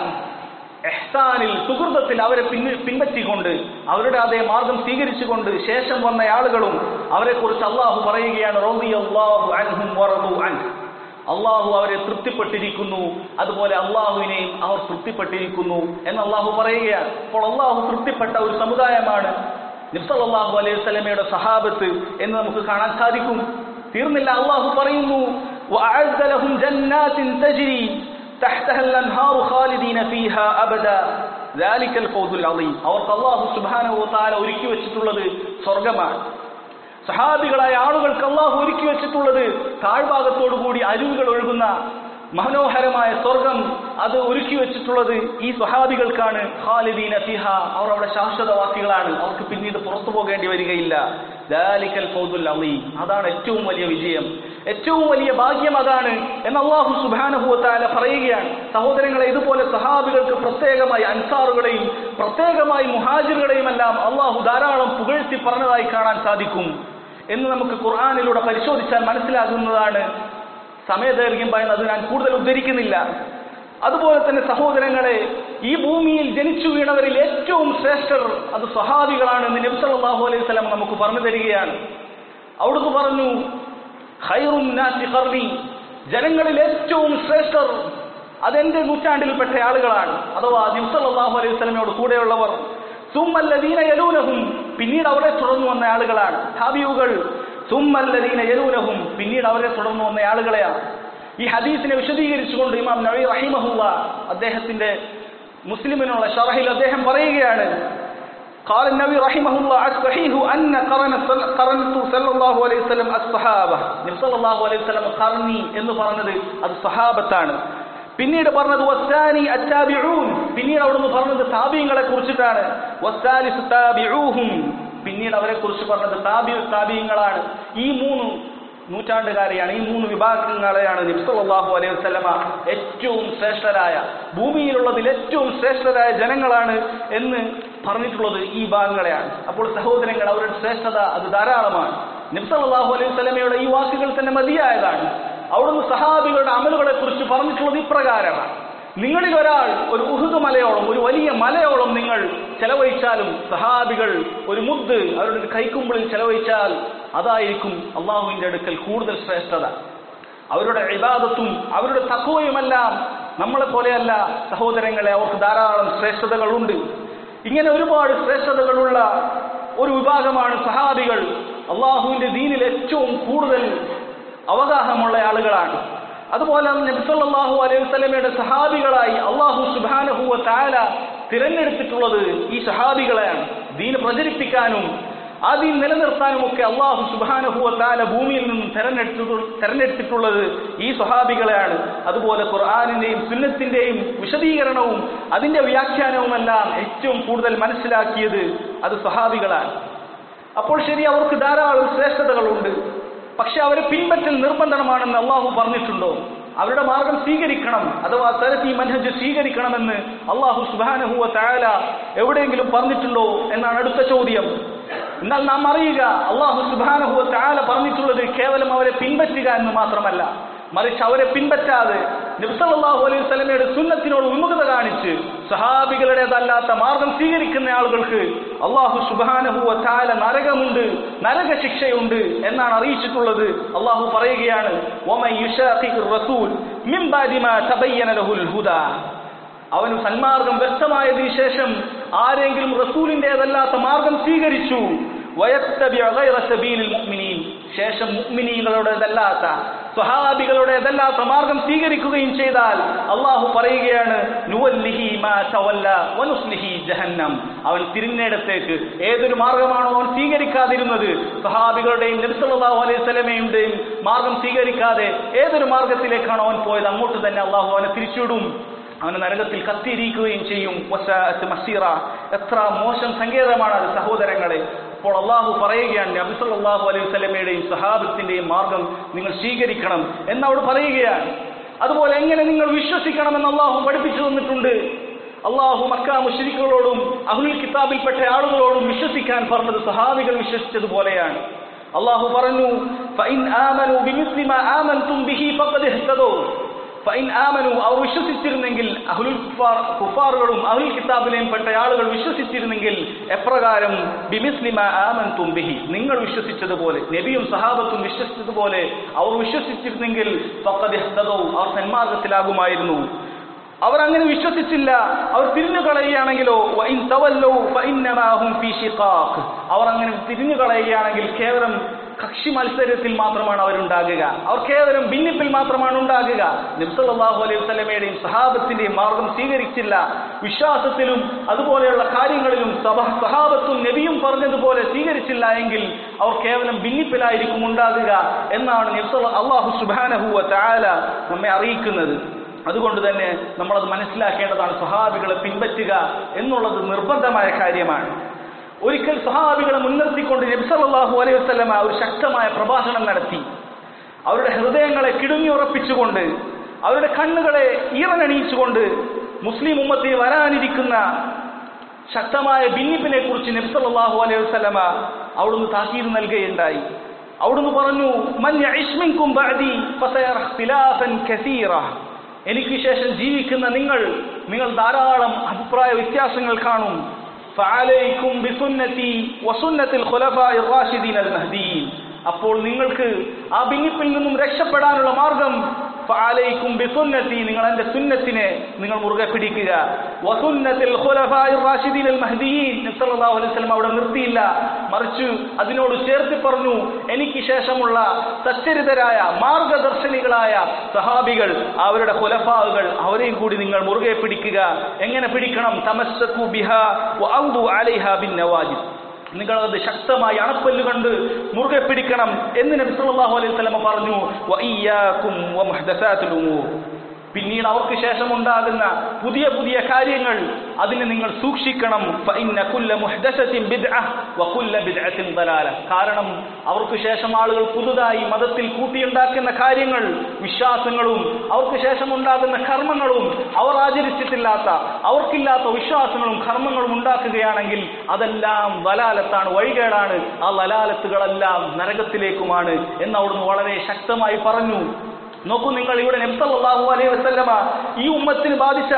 എഹ്സാനിൽ സുഹൃതത്തിൽ അവരെ പിൻ പിൻപറ്റിക്കൊണ്ട് അവരുടെ അതേ മാർഗം സ്വീകരിച്ചുകൊണ്ട് ശേഷം വന്ന ആളുകളും അവരെ കുറിച്ച് അള്ളാഹു പറയുകയാണ് റളിയല്ലാഹു അൻഹും വറദു അൻഹു അള്ളാഹു അവരെ തൃപ്തിപ്പെട്ടിരിക്കുന്നു അതുപോലെ അള്ളാഹുവിനെയും അവർ തൃപ്തിപ്പെട്ടിരിക്കുന്നു എന്ന് അള്ളാഹു പറയുകയാണ് അപ്പോൾ അള്ളാഹു തൃപ്തിപ്പെട്ട ഒരു സമുദായമാണ് നിഫ്സലാഹു അലൈഹി സ്വലമയുടെ സഹാബത്ത് എന്ന് നമുക്ക് കാണാൻ സാധിക്കും തീർന്നില്ല അള്ളാഹു പറയുന്നു وأعد لهم جنات تجري تحتها الأنهار خالدين فيها أبدا ذلك الفوز العظيم അവർക്ക് അള്ളാഹു സുബ്ഹാനഹു വതആല ഒരുക്കി വെച്ചിട്ടുള്ളത് സ്വർഗമാണ് സഹാബികളായ ആളുകൾക്ക് അള്ളാഹു ഒരുക്കി വെച്ചിട്ടുള്ളത് താഴ്ഭാഗത്തോടു കൂടി അരുവികൾ ഒഴുകുന്ന മനോഹരമായ സ്വർഗം അത് ഒരുക്കി വെച്ചിട്ടുള്ളത് ഈ സ്വഹാബികൾക്കാണ് ഖാലിദീന ഫിഹ അവർ അവിടെ ശാശ്വതവാസികളാണ് അവർക്ക് പിന്നീട് പുറത്തു പോകേണ്ടി വരികയില്ല ദാലിക്കൽ ഫൗദുൽ അലീം അതാണ് ഏറ്റവും വലിയ വിജയം ഏറ്റവും വലിയ ഭാഗ്യം അതാണ് എന്ന് അള്ളാഹു സുബാനഹുവത്താല പറയുകയാണ് സഹോദരങ്ങളെ ഇതുപോലെ സഹാബികൾക്ക് പ്രത്യേകമായി അൻസാറുകളെയും പ്രത്യേകമായി മുഹാജിറുകളെയും എല്ലാം അള്ളാഹു ധാരാളം പുകഴ്ത്തി പറഞ്ഞതായി കാണാൻ സാധിക്കും എന്ന് നമുക്ക് ഖുർആാനിലൂടെ പരിശോധിച്ചാൽ മനസ്സിലാകുന്നതാണ് സമയദൈർഘ്യം പറയുന്നത് അത് ഞാൻ കൂടുതൽ ഉദ്ധരിക്കുന്നില്ല അതുപോലെ തന്നെ സഹോദരങ്ങളെ ഈ ഭൂമിയിൽ ജനിച്ചു വീണവരിൽ ഏറ്റവും ശ്രേഷ്ഠർ അത് സ്വഹാബികളാണ് എന്ന് നബ്സല്ലാഹു അലൈഹി സ്വലം നമുക്ക് പറഞ്ഞു തരികയാണ് അവിടുന്ന് പറഞ്ഞു ഖൈറുൻ നാസി ഖർനി ജനങ്ങളിൽ ഏറ്റവും ശ്രേഷ്ഠർ അതെന്റെ നൂറ്റാണ്ടിൽപ്പെട്ട ആളുകളാണ് അഥവാ നബ്സല്ലാഹു അലൈഹി സ്വലമയോട് കൂടെയുള്ളവർ സുമ്മല്ലദീന യലൂനഹും പിന്നീട് അവരെ തുടർന്നു വന്ന ആളുകളാണ് ഹാബിയുകൾ സുമ്മല്ലദീന യലൂനഹും പിന്നീട് അവരെ തുടർന്നു വന്ന ആളുകളെയാണ് ഈ ഹദീസിനെ വിശദീകരിച്ചുകൊണ്ട് ഇമാം നബി റഹിമഹുല്ല അദ്ദേഹത്തിന്റെ മുസ്ലിമിനുള്ള ഷറഹിൽ അദ്ദേഹം പറയുകയാണ് قال النبي رحمه الله الصحيح أن قرن قرنت صلى الله عليه وسلم الصحابة നബി സല്ലല്ലാഹു അലൈഹി വസല്ലം ഖർനി എന്ന് പറഞ്ഞത് അത് സഹാബത്താണ് പിന്നീട് പറഞ്ഞത് വസ്താനി അത്താബിഊൻ പിന്നീട് അവിടുന്ന് പറഞ്ഞത് താബിയങ്ങളെ കുറിച്ചിട്ടാണ് വസ്താലിസ് താബിഊഹും പിന്നീട് അവരെ കുറിച്ച് പറഞ്ഞത് താബി താബിയങ്ങളാണ് ഈ മൂന്ന് നൂറ്റാണ്ടുകാരെയാണ് ഈ മൂന്ന് വിഭാഗങ്ങളെയാണ് നബ്സല്ലാഹു അലൈഹി വസ്ലമ ഏറ്റവും ശ്രേഷ്ഠരായ ഭൂമിയിലുള്ളതിൽ ഏറ്റവും ശ്രേഷ്ഠരായ ജനങ്ങളാണ് എന്ന് പറഞ്ഞിട്ടുള്ളത് ഈ ഭാഗങ്ങളെയാണ് അപ്പോൾ സഹോദരങ്ങൾ അവരുടെ ശ്രേഷ്ഠത അത് ധാരാളമാണ് നബ്സല്ലാഹു അലൈഹി വസ്ലമയുടെ ഈ വാക്കുകൾ തന്നെ മതിയായതാണ് അവിടുന്ന് സഹാബികളുടെ അമലുകളെ കുറിച്ച് പറഞ്ഞിട്ടുള്ളത് ഇപ്രകാരമാണ് നിങ്ങളിൽ ഒരാൾ ഒരു ഉഹുദ് മലയോളം ഒരു വലിയ മലയോളം നിങ്ങൾ ചെലവഴിച്ചാലും സഹാബികൾ ഒരു മുദ് അവരുടെ ഒരു കൈക്കുമ്പിളിൽ ചെലവഴിച്ചാൽ അതായിരിക്കും അള്ളാഹുവിന്റെ അടുക്കൽ കൂടുതൽ ശ്രേഷ്ഠത അവരുടെ ഇബാദത്തും അവരുടെ തക്കവയുമെല്ലാം നമ്മളെ പോലെയല്ല സഹോദരങ്ങളെ അവർക്ക് ധാരാളം ശ്രേഷ്ഠതകളുണ്ട് ഇങ്ങനെ ഒരുപാട് ശ്രേഷ്ഠതകളുള്ള ഒരു വിഭാഗമാണ് സഹാബികൾ അള്ളാഹുവിന്റെ ദീനിൽ ഏറ്റവും കൂടുതൽ അവഗാഹമുള്ള ആളുകളാണ് അതുപോലെ നബിസല്ലാഹു അലൈഹി വസല്ലമയുടെ സഹാബികളായി അള്ളാഹു സുബാനഹുവ താല തിരഞ്ഞെടുത്തിട്ടുള്ളത് ഈ സഹാബികളെയാണ് ദീന് പ്രചരിപ്പിക്കാനും ആ ദീൻ നിലനിർത്താനും ഒക്കെ അള്ളാഹു സുബാനഹുവ താല ഭൂമിയിൽ നിന്നും തെരഞ്ഞെടുത്തു തെരഞ്ഞെടുത്തിട്ടുള്ളത് ഈ സഹാബികളെയാണ് അതുപോലെ ഖുർആാനിന്റെയും സുന്നത്തിന്റെയും വിശദീകരണവും അതിന്റെ വ്യാഖ്യാനവുമെല്ലാം ഏറ്റവും കൂടുതൽ മനസ്സിലാക്കിയത് അത് സഹാബികളാണ് അപ്പോൾ ശരി അവർക്ക് ധാരാളം ശ്രേഷ്ഠതകളുണ്ട് പക്ഷെ അവരെ പിൻപറ്റൽ നിർബന്ധമാണെന്ന് അള്ളാഹു പറഞ്ഞിട്ടുണ്ടോ അവരുടെ മാർഗം സ്വീകരിക്കണം അഥവാ തരത്തി മനഹജ് സ്വീകരിക്കണമെന്ന് അള്ളാഹു സുബാനഹുവ തായാല എവിടെയെങ്കിലും പറഞ്ഞിട്ടുണ്ടോ എന്നാണ് അടുത്ത ചോദ്യം എന്നാൽ നാം അറിയുക അള്ളാഹു സുബാനഹുവ തായാല പറഞ്ഞിട്ടുള്ളത് കേവലം അവരെ പിൻപറ്റുക എന്ന് മാത്രമല്ല മറിച്ച് അവരെ പിൻപറ്റാതെ നബ്സല്ലാഹു അലൈഹി സ്വലമയുടെ സുന്നത്തിനോട് വിമുഖത കാണിച്ച് സഹാബികളുടേതല്ലാത്ത മാർഗം സ്വീകരിക്കുന്ന ആളുകൾക്ക് അള്ളാഹു സുബാനഹുവ താല നരകമുണ്ട് നരക ശിക്ഷയുണ്ട് എന്നാണ് അറിയിച്ചിട്ടുള്ളത് അള്ളാഹു പറയുകയാണ് അവന് സന്മാർഗം വ്യക്തമായതിനു ശേഷം ആരെങ്കിലും റസൂലിന്റേതല്ലാത്ത മാർഗം സ്വീകരിച്ചു ശേഷം മുഅ്മിനീങ്ങളുടേതല്ലാത്ത സ്വഹാബികളുടെ അതല്ലാത്ത മാർഗം സ്വീകരിക്കുകയും ചെയ്താൽ അള്ളാഹു പറയുകയാണ് നുവല്ലിഹി മാ തവല്ല വനുസ്ലിഹി ജഹന്നം അവൻ തിരിഞ്ഞിടത്തേക്ക് ഏതൊരു മാർഗമാണോ അവൻ സ്വീകരിക്കാതിരുന്നത് സഹാബികളുടെയും നബ്സല്ലാഹു അലൈഹി സ്വലമയുടെയും മാർഗം സ്വീകരിക്കാതെ ഏതൊരു മാർഗത്തിലേക്കാണോ അവൻ പോയത് അങ്ങോട്ട് തന്നെ അള്ളാഹു അവനെ തിരിച്ചുവിടും അവന് നരകത്തിൽ കത്തിയിരിക്കുകയും ചെയ്യും വസാഅത്ത് മസീറ എത്ര മോശം സങ്കേതമാണ് അത് സഹോദരങ്ങളെ അപ്പോൾ അള്ളാഹു പറയുകയാണ് നബി സല്ലല്ലാഹു അലൈഹി വസല്ലമയുടെയും സഹാബത്തിന്റെയും മാർഗം നിങ്ങൾ സ്വീകരിക്കണം എന്നവിടെ പറയുകയാണ് അതുപോലെ എങ്ങനെ നിങ്ങൾ വിശ്വസിക്കണമെന്ന് അള്ളാഹു പഠിപ്പിച്ചു തന്നിട്ടുണ്ട് അള്ളാഹു മക്ക മുഷരിക്കുകളോടും അഹുൽ കിതാബിൽപ്പെട്ട ആളുകളോടും വിശ്വസിക്കാൻ പറഞ്ഞത് സഹാബികൾ വിശ്വസിച്ചതുപോലെയാണ് അള്ളാഹു പറഞ്ഞു ഫൈൻ ആമനു ബിമിസ്ലി മാ ആമൻതും ബിഹി ഫഖദ് ഇഹ്തദൂ ഫൈൻ ആമനു അവർ വിശ്വസിച്ചിരുന്നെങ്കിൽ അഹുൽ കുഫാർ കുഫാറുകളും അഹുൽ കിതാബിലെയും പെട്ട ആളുകൾ വിശ്വസിച്ചിരുന്നെങ്കിൽ എപ്രകാരം ബിമിസ്ലിമ ആമൻ തുംബിഹി നിങ്ങൾ വിശ്വസിച്ചതുപോലെ നബിയും സഹാബത്തും വിശ്വസിച്ചതുപോലെ അവർ വിശ്വസിച്ചിരുന്നെങ്കിൽ ഫഖദ് ഇഹ്തദൂ അവർ സന്മാർഗത്തിലാകുമായിരുന്നു അവർ അങ്ങനെ വിശ്വസിച്ചില്ല അവർ തിരിഞ്ഞു കളയുകയാണെങ്കിലോ വഇൻ തവല്ലൗ ഫഇന്നമാ ഹും ഫീ ശിഖാഖ് അവർ അങ്ങനെ തിരിഞ്ഞു കളയുകയാണെങ്കിൽ കേവലം കക്ഷി മത്സരത്തിൽ മാത്രമാണ് അവരുണ്ടാകുക അവർ കേവലം ഭിന്നിപ്പിൽ മാത്രമാണ് ഉണ്ടാകുക നബ്സല്ലാഹു അലൈഹി വസല്ലമയുടെയും സഹാബത്തിന്റെയും മാർഗം സ്വീകരിച്ചില്ല വിശ്വാസത്തിലും അതുപോലെയുള്ള കാര്യങ്ങളിലും സഭ സഹാബത്തും നബിയും പറഞ്ഞതുപോലെ സ്വീകരിച്ചില്ല എങ്കിൽ അവർ കേവലം ഭിന്നിപ്പിലായിരിക്കും ഉണ്ടാകുക എന്നാണ് നബ്സല്ല അള്ളാഹു സുബാനഹുവ താല നമ്മെ അറിയിക്കുന്നത് അതുകൊണ്ട് തന്നെ നമ്മളത് മനസ്സിലാക്കേണ്ടതാണ് സഹാബികളെ പിൻപറ്റുക എന്നുള്ളത് നിർബന്ധമായ കാര്യമാണ് ഒരിക്കൽ സഹാബികളെ മുൻനിർത്തിക്കൊണ്ട് നബ്സല്ലാഹു അലൈഹി വസ്ലമ ഒരു ശക്തമായ പ്രഭാഷണം നടത്തി അവരുടെ ഹൃദയങ്ങളെ കിടുങ്ങിയുറപ്പിച്ചുകൊണ്ട് അവരുടെ കണ്ണുകളെ ഈറനണിയിച്ചുകൊണ്ട് മുസ്ലിം ഉമ്മത്തിൽ വരാനിരിക്കുന്ന ശക്തമായ ഭിന്നിപ്പിനെ കുറിച്ച് നബ്സല്ലാഹു അലൈഹി വസ്ലമ അവിടുന്ന് താക്കീത് നൽകുകയുണ്ടായി അവിടുന്ന് പറഞ്ഞു മൻ യഇഷ്മിൻകും ബഅദി ഫസയറ ഇഖ്തിലാഫൻ കസീറ എനിക്ക് ശേഷം ജീവിക്കുന്ന നിങ്ങൾ നിങ്ങൾ ധാരാളം അഭിപ്രായ വ്യത്യാസങ്ങൾ കാണും ഫഅലൈക്കും ബിസുന്നതി വസുന്നത്തിൽ ഖുലഫാഇ റാഷിദീൻ അൽ മഹ്ദിയീൻ അപ്പോൾ നിങ്ങൾക്ക് ആ ഭിന്നിപ്പിൽ നിന്നും രക്ഷപ്പെടാനുള്ള മാർഗം ഫഅലൈക്കും ബിസുന്നതി നിങ്ങൾ എന്റെ സുന്നത്തിനെ നിങ്ങൾ മുറുകെ പിടിക്കുക വസുന്നത്തിൽ ഖുലഫാഇ റാഷിദീൻ അൽ മഹ്ദിയീൻ നബി സല്ലല്ലാഹു അലൈഹി വസല്ലം അവിടെ നിർത്തിയില്ല മറിച്ച് അതിനോട് ചേർത്ത് പറഞ്ഞു എനിക്ക് ശേഷമുള്ള സച്ചരിതരായ മാർഗദർശനികളായ സഹാബികൾ അവരുടെ ഖുലഫാവുകൾ അവരെയും കൂടി നിങ്ങൾ മുറുകെ പിടിക്കുക എങ്ങനെ പിടിക്കണം തമസ്സകു ബിഹ വഅഉദു അലൈഹ ബിൻ നവാജിദ് നിങ്ങളത് ശക്തമായി അണപ്പല്ല് കണ്ട് മുറുകെ പിടിക്കണം എന്ന് നബി സല്ലല്ലാഹു അലൈഹി വസല്ലം പറഞ്ഞു വഇയ്യാകും വമുഹ്ദസാത്തുൽ ഉമൂർ പിന്നീട് അവർക്ക് ശേഷം ഉണ്ടാകുന്ന പുതിയ പുതിയ കാര്യങ്ങൾ അതിനെ നിങ്ങൾ സൂക്ഷിക്കണം ഫഇന്ന കുല്ല മുഹ്ദസത്തിൻ ബിദ്അ വകുല്ല ബിദ്അത്തിൻ ദലാല കാരണം അവർക്ക് ശേഷം ആളുകൾ പുതുതായി മതത്തിൽ കൂട്ടിയുണ്ടാക്കുന്ന കാര്യങ്ങൾ വിശ്വാസങ്ങളും അവർക്ക് ശേഷം ഉണ്ടാകുന്ന കർമ്മങ്ങളും അവർ ആചരിച്ചിട്ടില്ലാത്ത അവർക്കില്ലാത്ത വിശ്വാസങ്ങളും കർമ്മങ്ങളും ഉണ്ടാക്കുകയാണെങ്കിൽ അതെല്ലാം വലാലത്താണ് വഴികേടാണ് ആ വലാലത്തുകളെല്ലാം നരകത്തിലേക്കുമാണ് എന്ന് അവിടുന്ന് വളരെ ശക്തമായി പറഞ്ഞു നോക്കൂ നിങ്ങൾ ഇവിടെ നബ്സല്ലാഹു അലൈഹി വസല്ലമ ഈ ഉമ്മത്തിന് ബാധിച്ച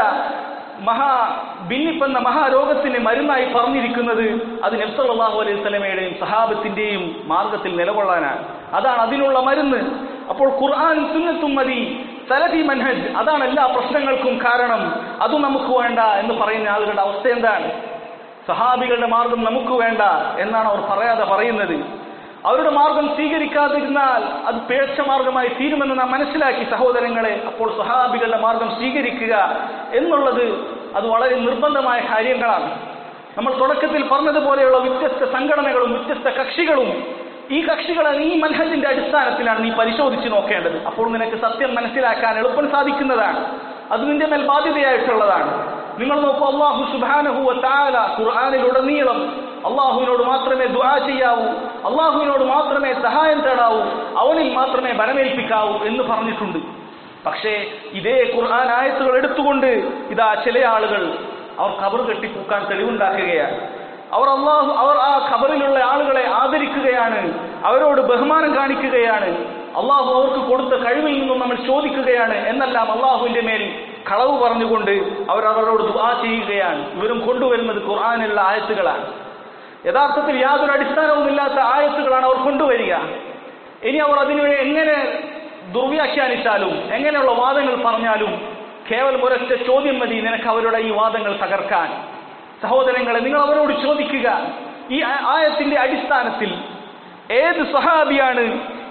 മഹാ ഭിന്നിപ്പെന്ന മഹാരോഗത്തിന് മരുന്നായി പറഞ്ഞിരിക്കുന്നത് അത് നബ്സല്ലാഹു അലൈഹി വസല്ലമയുടെയും സഹാബത്തിന്റെയും മാർഗത്തിൽ നിലകൊള്ളാനാണ് അതാണ് അതിനുള്ള മരുന്ന് അപ്പോൾ ഖുർആാനും സുന്നത്തും മതി സലഫി മൻഹജ് അതാണ് എല്ലാ പ്രശ്നങ്ങൾക്കും കാരണം അതും നമുക്ക് വേണ്ട എന്ന് പറയുന്ന ആളുകളുടെ അവസ്ഥ എന്താണ് സഹാബികളുടെ മാർഗം നമുക്ക് വേണ്ട എന്നാണ് അവർ പറയാതെ പറയുന്നത് അവരുടെ മാർഗം സ്വീകരിക്കാതിരുന്നാൽ അത് പേഴ്ച മാർഗമായി തീരുമെന്ന് നാം മനസ്സിലാക്കി സഹോദരങ്ങളെ അപ്പോൾ സഹാബികളുടെ മാർഗം സ്വീകരിക്കുക എന്നുള്ളത് അത് വളരെ നിർബന്ധമായ കാര്യങ്ങളാണ് നമ്മൾ തുടക്കത്തിൽ പറഞ്ഞതുപോലെയുള്ള വ്യത്യസ്ത സംഘടനകളും വ്യത്യസ്ത കക്ഷികളും ഈ കക്ഷികളെ നീ മനഹജിന്റെ അടിസ്ഥാനത്തിലാണ് നീ പരിശോധിച്ച് നോക്കേണ്ടത് അപ്പോൾ നിനക്ക് സത്യം മനസ്സിലാക്കാൻ എളുപ്പം സാധിക്കുന്നതാണ് അത് നിന്റെ മേൽ ബാധ്യതയായിട്ടുള്ളതാണ് നിങ്ങൾ നോക്കൂ അള്ളാഹു സുബാനഹു താല ഖുർആാനിലുടനീളം അള്ളാഹുവിനോട് മാത്രമേ ദുആ ചെയ്യാവൂ അള്ളാഹുവിനോട് മാത്രമേ സഹായം തേടാവൂ അവനിൽ മാത്രമേ ബലമേൽപ്പിക്കാവൂ എന്ന് പറഞ്ഞിട്ടുണ്ട് പക്ഷേ ഇതേ ഖുർആൻ ആയത്തുകൾ എടുത്തുകൊണ്ട് ഇതാ ചില ആളുകൾ അവർ കബർ കെട്ടിപ്പൂക്കാൻ തെളിവുണ്ടാക്കുകയാണ് അവർ അള്ളാഹു അവർ ആ ഖബറിലുള്ള ആളുകളെ ആദരിക്കുകയാണ് അവരോട് ബഹുമാനം കാണിക്കുകയാണ് അള്ളാഹു അവർക്ക് കൊടുത്ത കഴിവിൽ നിന്നും നമ്മൾ ചോദിക്കുകയാണ് എന്നെല്ലാം അള്ളാഹുവിന്റെ മേൽ കളവ് പറഞ്ഞുകൊണ്ട് അവർ അവരോട് ദുആ ചെയ്യുകയാണ് ഇവരും കൊണ്ടുവരുന്നത് ഖുർആാനുള്ള ആയത്തുകളാണ് യഥാർത്ഥത്തിൽ യാതൊരു അടിസ്ഥാനവുമില്ലാത്ത ആയത്തുകളാണ് അവർ കൊണ്ടുവരിക ഇനി അവർ അതിനെ എങ്ങനെ ദുർവ്യാഖ്യാനിച്ചാലും എങ്ങനെയുള്ള വാദങ്ങൾ പറഞ്ഞാലും കേവലം ഒരൊറ്റ ചോദ്യം മതി നിനക്ക് അവരുടെ ഈ വാദങ്ങൾ തകർക്കാൻ സഹോദരങ്ങളെ നിങ്ങൾ അവരോട് ചോദിക്കുക ഈ ആ- ആയത്തിന്റെ അടിസ്ഥാനത്തിൽ ഏത് സഹാബിയാണ്